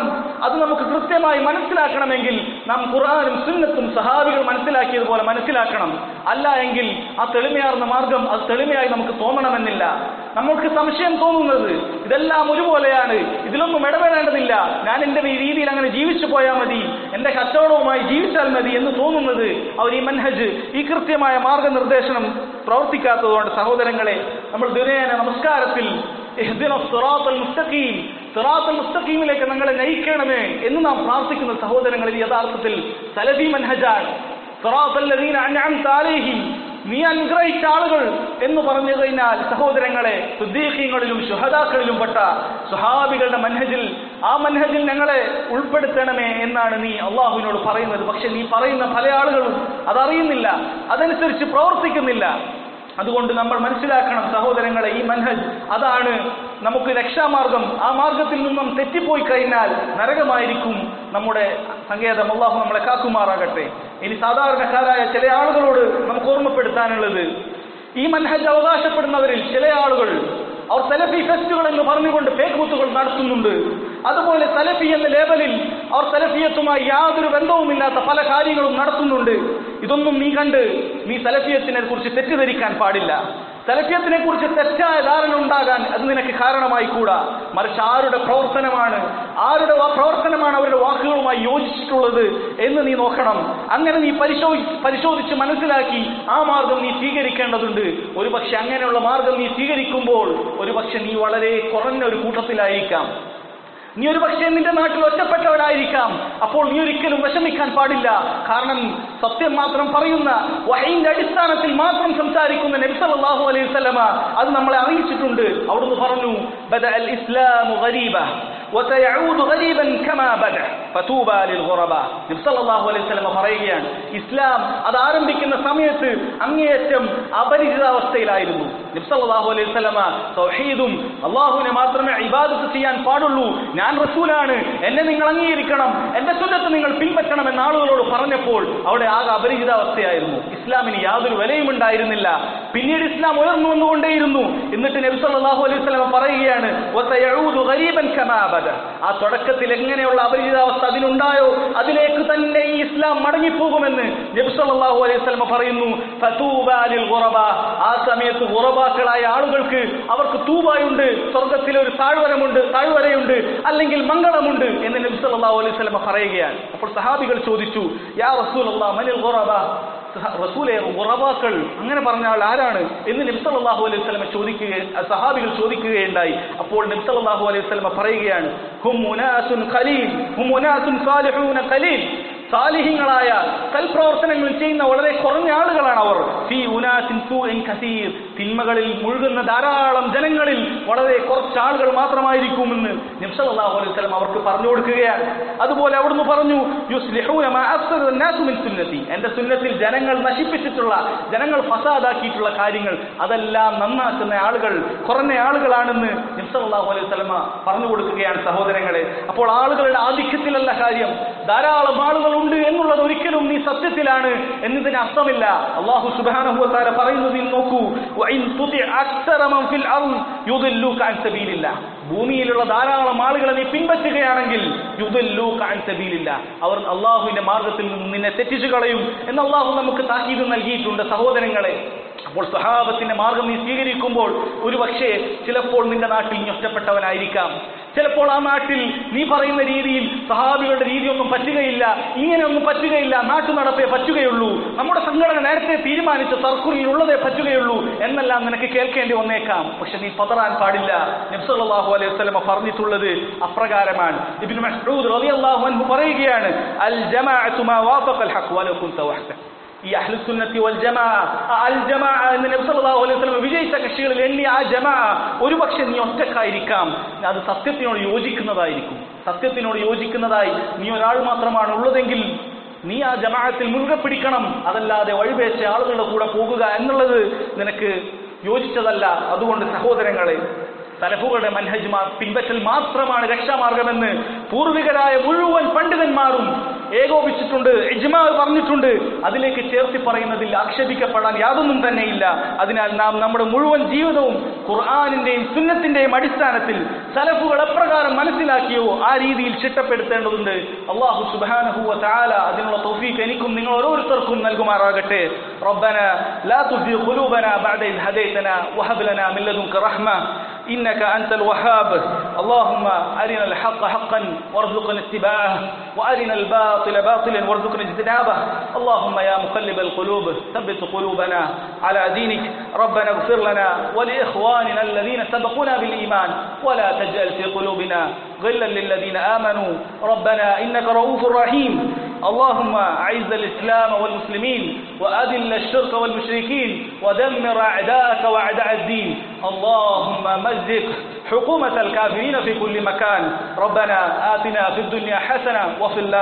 അത് നമുക്ക് കൃത്യമായി മനസ്സിലാക്കണമെങ്കിൽ നാം ഖുർആാനും സുന്നത്തും സഹാബികൾ മനസ്സിലാക്കിയതുപോലെ മനസ്സിലാക്കണം അല്ല എങ്കിൽ ആ തെളിമയാർന്ന മാർഗം അത് തെളിമയായി നമുക്ക് തോന്നണമെന്നില്ല നമ്മൾക്ക് സംശയം തോന്നുന്നത് ഇതെല്ലാം ഒരുപോലെയാണ് ഇതിലൊന്നും ഇടപെടേണ്ടതില്ല ഞാൻ എന്റെ ഈ രീതിയിൽ അങ്ങനെ ജീവിച്ചു പോയാൽ മതി എന്റെ കച്ചവടവുമായി ജീവിച്ചാൽ മതി എന്ന് തോന്നുന്നത് അവർ ഈ മൻഹജ് ഈ കൃത്യമായ മാർഗനിർദ്ദേശനം പ്രവർത്തിക്കാത്തതുകൊണ്ട് സഹോദരങ്ങളെ നമ്മൾ ദിനേന നമസ്കാരത്തിൽ ഇഹ്ദിന സിറാത്തൽ മുസ്തഖീം സിറാത്തൽ മുസ്തഖീമിലേക്ക് ഞങ്ങളെ നയിക്കണമേ എന്ന് നാം പ്രാർത്ഥിക്കുന്ന സഹോദരങ്ങളിൽ യഥാർത്ഥത്തിൽ സലഫി മൻഹജാണ് സിറാത്തൽ ലദീന അൻഅംത അലൈഹിം നീ അനുഗ്രഹിച്ച ആളുകൾ എന്ന് പറഞ്ഞു കഴിഞ്ഞാൽ സഹോദരങ്ങളെ സുദ്ദീഖീങ്ങളിലും ശുഹദാക്കളിലും പെട്ട സുഹാബികളുടെ മൻഹജിൽ ആ മൻഹജിൽ ഞങ്ങളെ ഉൾപ്പെടുത്തണമേ എന്നാണ് നീ അള്ളാഹുവിനോട് പറയുന്നത് പക്ഷെ നീ പറയുന്ന പല ആളുകളും അതറിയുന്നില്ല അതനുസരിച്ച് പ്രവർത്തിക്കുന്നില്ല അതുകൊണ്ട് നമ്മൾ മനസ്സിലാക്കണം സഹോദരങ്ങളെ ഈ മൻഹജ് അതാണ് നമുക്ക് രക്ഷാമാർഗം ആ മാർഗത്തിൽ നിന്നും തെറ്റിപ്പോയി കഴിഞ്ഞാൽ നരകമായിരിക്കും നമ്മുടെ സങ്കേതം അള്ളാഹു നമ്മളെ കാക്കുമാറാകട്ടെ ഇനി സാധാരണക്കാരായ ചില ആളുകളോട് നമുക്ക് ഓർമ്മപ്പെടുത്താനുള്ളത് ഈ മൻഹജ് അവകാശപ്പെടുന്നവരിൽ ചില ആളുകൾ അവർ സലഫി ഫെസ്റ്റുകൾ എന്ന് പറഞ്ഞുകൊണ്ട് ഫേക്ക് ബൂത്തുകൾ നടത്തുന്നുണ്ട് അതുപോലെ സലഫി എന്ന ലേബലിൽ അവർ സലഫിയത്തുമായി യാതൊരു ബന്ധവുമില്ലാത്ത പല കാര്യങ്ങളും നടത്തുന്നുണ്ട് ഇതൊന്നും നീ കണ്ട് നീ സലഫിയത്തിനെ കുറിച്ച് തെറ്റിദ്ധരിക്കാൻ പാടില്ല സലഫിയത്തിനെ കുറിച്ച് തെറ്റായ ധാരണ ഉണ്ടാകാൻ അത് നിനക്ക് കാരണമായി കൂടാ മറിച്ച് ആരുടെ പ്രവർത്തനമാണ് ആരുടെ വാ- പ്രവർത്തനമാണ് അവരുടെ വാക്കുകളുമായി യോജിച്ചിട്ടുള്ളത് എന്ന് നീ നോക്കണം അങ്ങനെ നീ പരിശോധി പരിശോധിച്ച് മനസ്സിലാക്കി ആ മാർഗം നീ സ്വീകരിക്കേണ്ടതുണ്ട് ഒരുപക്ഷെ അങ്ങനെയുള്ള മാർഗം നീ സ്വീകരിക്കുമ്പോൾ ഒരുപക്ഷെ നീ വളരെ കുറഞ്ഞ ഒരു കൂട്ടത്തിലായിരിക്കാം നീ ഒരു പക്ഷേ നിന്റെ നാട്ടിൽ ഒറ്റപ്പെട്ടവരായിരിക്കാം അപ്പോൾ നീ ഒരിക്കലും വിഷമിക്കാൻ പാടില്ല കാരണം സത്യം മാത്രം പറയുന്ന വഹയിന്റെ അടിസ്ഥാനത്തിൽ മാത്രം സംസാരിക്കുന്ന നബി സല്ലല്ലാഹു അലൈഹി വസല്ലമ അത് നമ്മളെ അറിയിച്ചിട്ടുണ്ട് അവിടുന്ന് പറഞ്ഞു ബദ അൽ ഇസ്ലാമു ഗരീബ وسيعود غريبا كما بدا فتوبى للغرباء നബി സല്ലല്ലാഹു അലൈഹി വസല്ലമ പറയുകയാണ് ഇസ്ലാം അത് ആരംഭിക്കുന്ന സമയത്ത് അങ്ങേയറ്റം അപരിചിതാവസ്ഥയിലായിരുന്നു നബി സല്ലല്ലാഹു അലൈഹി വസല്ലമ തൗഹീദും അള്ളാഹുവിനെ മാത്രമേ ഇബാദത്ത് ചെയ്യാൻ പാടുള്ളൂ ഞാൻ റസൂലാണ് എന്നെ നിങ്ങൾ അംഗീകരിക്കണം എന്റെ സുന്നത്ത് നിങ്ങൾ പിൻപറ്റണം എന്ന ആളുകളോട് പറഞ്ഞപ്പോൾ അവിടെ ആകെ അപരിചിതാവസ്ഥയായിരുന്നു ഇസ്ലാമിന് യാതൊരു വിലയും ഉണ്ടായിരുന്നില്ല പിന്നീട് ഇസ്ലാം ഉയർന്നു വന്നുകൊണ്ടേയിരുന്നു എന്നിട്ട് നബി സല്ലല്ലാഹു അലൈഹി വസല്ലമ പറയുകയാണ് "വസയഊദു ഗരീബൻ കമാ ബദ." ആ തുടക്കത്തിൽ എങ്ങനെയുള്ള അപരിചിതാവസ്ഥ അതിനുണ്ടായോ അതിലേക്ക് തന്നെ ഈ ഇസ്ലാം മടങ്ങിപ്പോകുമെന്ന് നബി സല്ലല്ലാഹു അലൈഹി വസല്ലമ പറയുന്നു "ഫതൂബാ ലിൽ ഗുറബ." ആ സമയത്ത് ഗുറബാക്കളായ ആളുകൾക്ക് അവർക്ക് തൂബായുണ്ട് സ്വർഗത്തിൽ ഒരു താഴ്വരമുണ്ട് താഴ്വരയുണ്ട് അല്ലെങ്കിൽ മംഗളമുണ്ട് എന്ന് നബി സല്ലല്ലാഹു അലൈഹി വസല്ലമ പറയുകയാണ് അപ്പോൾ സഹാബികൾ ചോദിച്ചു യാ റസൂലല്ലാഹ് മനിൽ ഗുറബ സഹ- റസൂലെ ഗുറബാക്കൾ അങ്ങനെ പറഞ്ഞ ആൾ ആരാണ് എന്ന് നബി സല്ലല്ലാഹു അലൈഹി വസല്ലമ ചോദിക്കുകയും സഹാബികൾ ചോദിക്കുകയുണ്ടായി അപ്പോൾ നബി സല്ലല്ലാഹു അലൈഹി വസല്ലമ പറയുകയാണ് ഹും ഉനാസുൻ ഖലീൽ ഹും ഉനാസുൻ സാലിഹൂന ഖലീൽ സാലിഹ്യങ്ങളായ സൽപ്രവർത്തനങ്ങൾ ചെയ്യുന്ന വളരെ കുറഞ്ഞ ആളുകളാണ് അവർ ഫീ ഉനാസിൻ സൂഇൻ കസീർ തിന്മകളിൽ മുഴുകുന്ന ധാരാളം ജനങ്ങളിൽ വളരെ കുറച്ച് ആളുകൾ മാത്രമായിരിക്കുമെന്ന് നബി സല്ലല്ലാഹു അലൈഹി വസല്ലം അവർക്ക് പറഞ്ഞു കൊടുക്കുകയാണ് അതുപോലെ അവിടുന്ന് പറഞ്ഞു യുസ്ലിഹൂന മാ അഫ്സദ الناس من സുന്നത്തി എന്റെ സുന്നത്തിൽ ജനങ്ങൾ നശിപ്പിച്ചിട്ടുള്ള ജനങ്ങൾ ഫസാദാക്കിയിട്ടുള്ള കാര്യങ്ങൾ അതെല്ലാം നന്നാക്കുന്ന ആളുകൾ കുറഞ്ഞ ആളുകളാണെന്ന് നബി സല്ലല്ലാഹു അലൈഹി വസല്ലമ പറഞ്ഞു കൊടുക്കുകയാണ് സഹോദരങ്ങളെ അപ്പോൾ ആളുകളുടെ ആധിക്യത്തിലല്ല കാര്യം ധാരാളം ആളുകൾ ഉണ്ട് എന്നുള്ളത് ഒരിക്കലും നീ സത്യത്തിലാണ് എന്നതിന് അർത്ഥമില്ല അള്ളാഹു സുബ്ഹാനഹു വ തആല പറയുന്നതിൽ നോക്കൂ വഇൻ തുതി അക്സറ മൻ ഫിൽ അർദ് യുദില്ലുക അൻ സബീലില്ലാ ഭൂമിയിലുള്ള ധാരാളം ആളുകളെ നീ പിൻപറ്റുകയാണെങ്കിൽ യുദില്ലുക അൻ സബീലില്ലാ അവർ അള്ളാഹുവിന്റെ മാർഗത്തിൽ നിന്ന് നിന്നെ തെറ്റിച്ചു കളയും എന്ന് അള്ളാഹു നമുക്ക് താക്കീത് നൽകിയിട്ടുണ്ട് സഹോദരങ്ങളെ അപ്പോൾ സ്വഹാബത്തിന്റെ മാർഗം നീ സ്വീകരിക്കുമ്പോൾ ഒരു പക്ഷേ ചിലപ്പോൾ നിന്റെ നാട്ടിൽ നീ ഒറ്റപ്പെട്ടവനായിരിക്കാം ചിലപ്പോൾ ആ നാട്ടിൽ നീ പറയുന്ന രീതിയിൽ സഹാബികളുടെ രീതിയൊന്നും പറ്റുകയില്ല ഇങ്ങനെയൊന്നും പറ്റുകയില്ല നാട്ടു നടപ്പേ പറ്റുകയുള്ളൂ നമ്മുടെ സംഘടന നേരത്തെ തീരുമാനിച്ച സർക്കുലിൽ ഉള്ളതേ പറ്റുകയുള്ളൂ എന്നെല്ലാം നിനക്ക് കേൾക്കേണ്ടി വന്നേക്കാം പക്ഷെ നീ പതറാൻ പാടില്ല നബ്സല്ലാഹു അലൈഹി വസല്ലമ പറഞ്ഞിട്ടുള്ളത് അപ്രകാരമാണ് ഇബ്നു മസ്ഊദ് റളിയല്ലാഹു അൻഹു പറയുകയാണ് അൽ ജമാഅത്തു മാ വാഫഖൽ ഹഖ് വലൗ കുൻത വഹ്ദക ഈ അഹ്ലുസുന്നത്തി വൽ ജമാ അൽ ജമാ എന്ന് നബി സല്ലല്ലാഹു അലൈഹി വസല്ലം വിജയിച്ച കക്ഷികളിൽ എണ്ണി ആ ജമാ ഒരുപക്ഷെ നീ ഒറ്റക്കായിരിക്കാം അത് സത്യത്തിനോട് യോജിക്കുന്നതായിരിക്കും സത്യത്തിനോട് യോജിക്കുന്നതായി നീ ഒരാൾ മാത്രമാണ് ഉള്ളതെങ്കിൽ നീ ആ ജമാഅത്തിൽ മുറുകെ പിടിക്കണം അതല്ലാതെ വഴിപേച്ച ആളുകളുടെ കൂടെ പോകുക എന്നുള്ളത് നിനക്ക് യോജിച്ചതല്ല അതുകൊണ്ട് സഹോദരങ്ങളെ സലഫുകളുടെ മൻഹജ് മാ- പിൻപറ്റൽ മാത്രമാണ് രക്ഷാമാർഗമെന്ന് പൂർവികരായ മുഴുവൻ പണ്ഡിതന്മാരും ഏകോപിച്ചിട്ടുണ്ട് ഇജ്മാ പറഞ്ഞിട്ടുണ്ട് അതിലേക്ക് ചേർത്തി പറയുന്നതിൽ ആക്ഷേപിക്കപ്പെടാൻ യാതൊന്നും തന്നെയില്ല അതിനാൽ നാം നമ്മുടെ മുഴുവൻ ജീവിതവും ഖുർആാനിന്റെയും സുന്നത്തിന്റെയും അടിസ്ഥാനത്തിൽ സലഫുകൾ എപ്രകാരം മനസ്സിലാക്കിയോ ആ രീതിയിൽ ചിട്ടപ്പെടുത്തേണ്ടതുണ്ട് അള്ളാഹു സുബാനഹുവ താല അതിനുള്ള തൗഫീഖ് എനിക്കും നിങ്ങൾ ഓരോരുത്തർക്കും നൽകുമാറാകട്ടെ ربنا لا تزغ قلوبنا بعد إذ هديتنا وهب لنا من لدنك رحمة إنك أنت الوهاب اللهم أرنا الحق حقا وارزقنا اتباعه وأرنا الباطل باطلا وارزقنا اجتنابه اللهم يا مقلب القلوب ثبت قلوبنا على دينك ربنا اغفر لنا ولإخواننا الذين سبقونا بالإيمان ولا تجعل في قلوبنا غلا للذين آمنوا ربنا إنك رؤوف رحيم اللهم أعز الإسلام والمسلمين وأذل الشرك والمشركين ودمر أعداءك وأعداء الدين اللهم مزق حكومة الكافرين في كل مكان ربنا آتنا في الدنيا حسنة وفي الله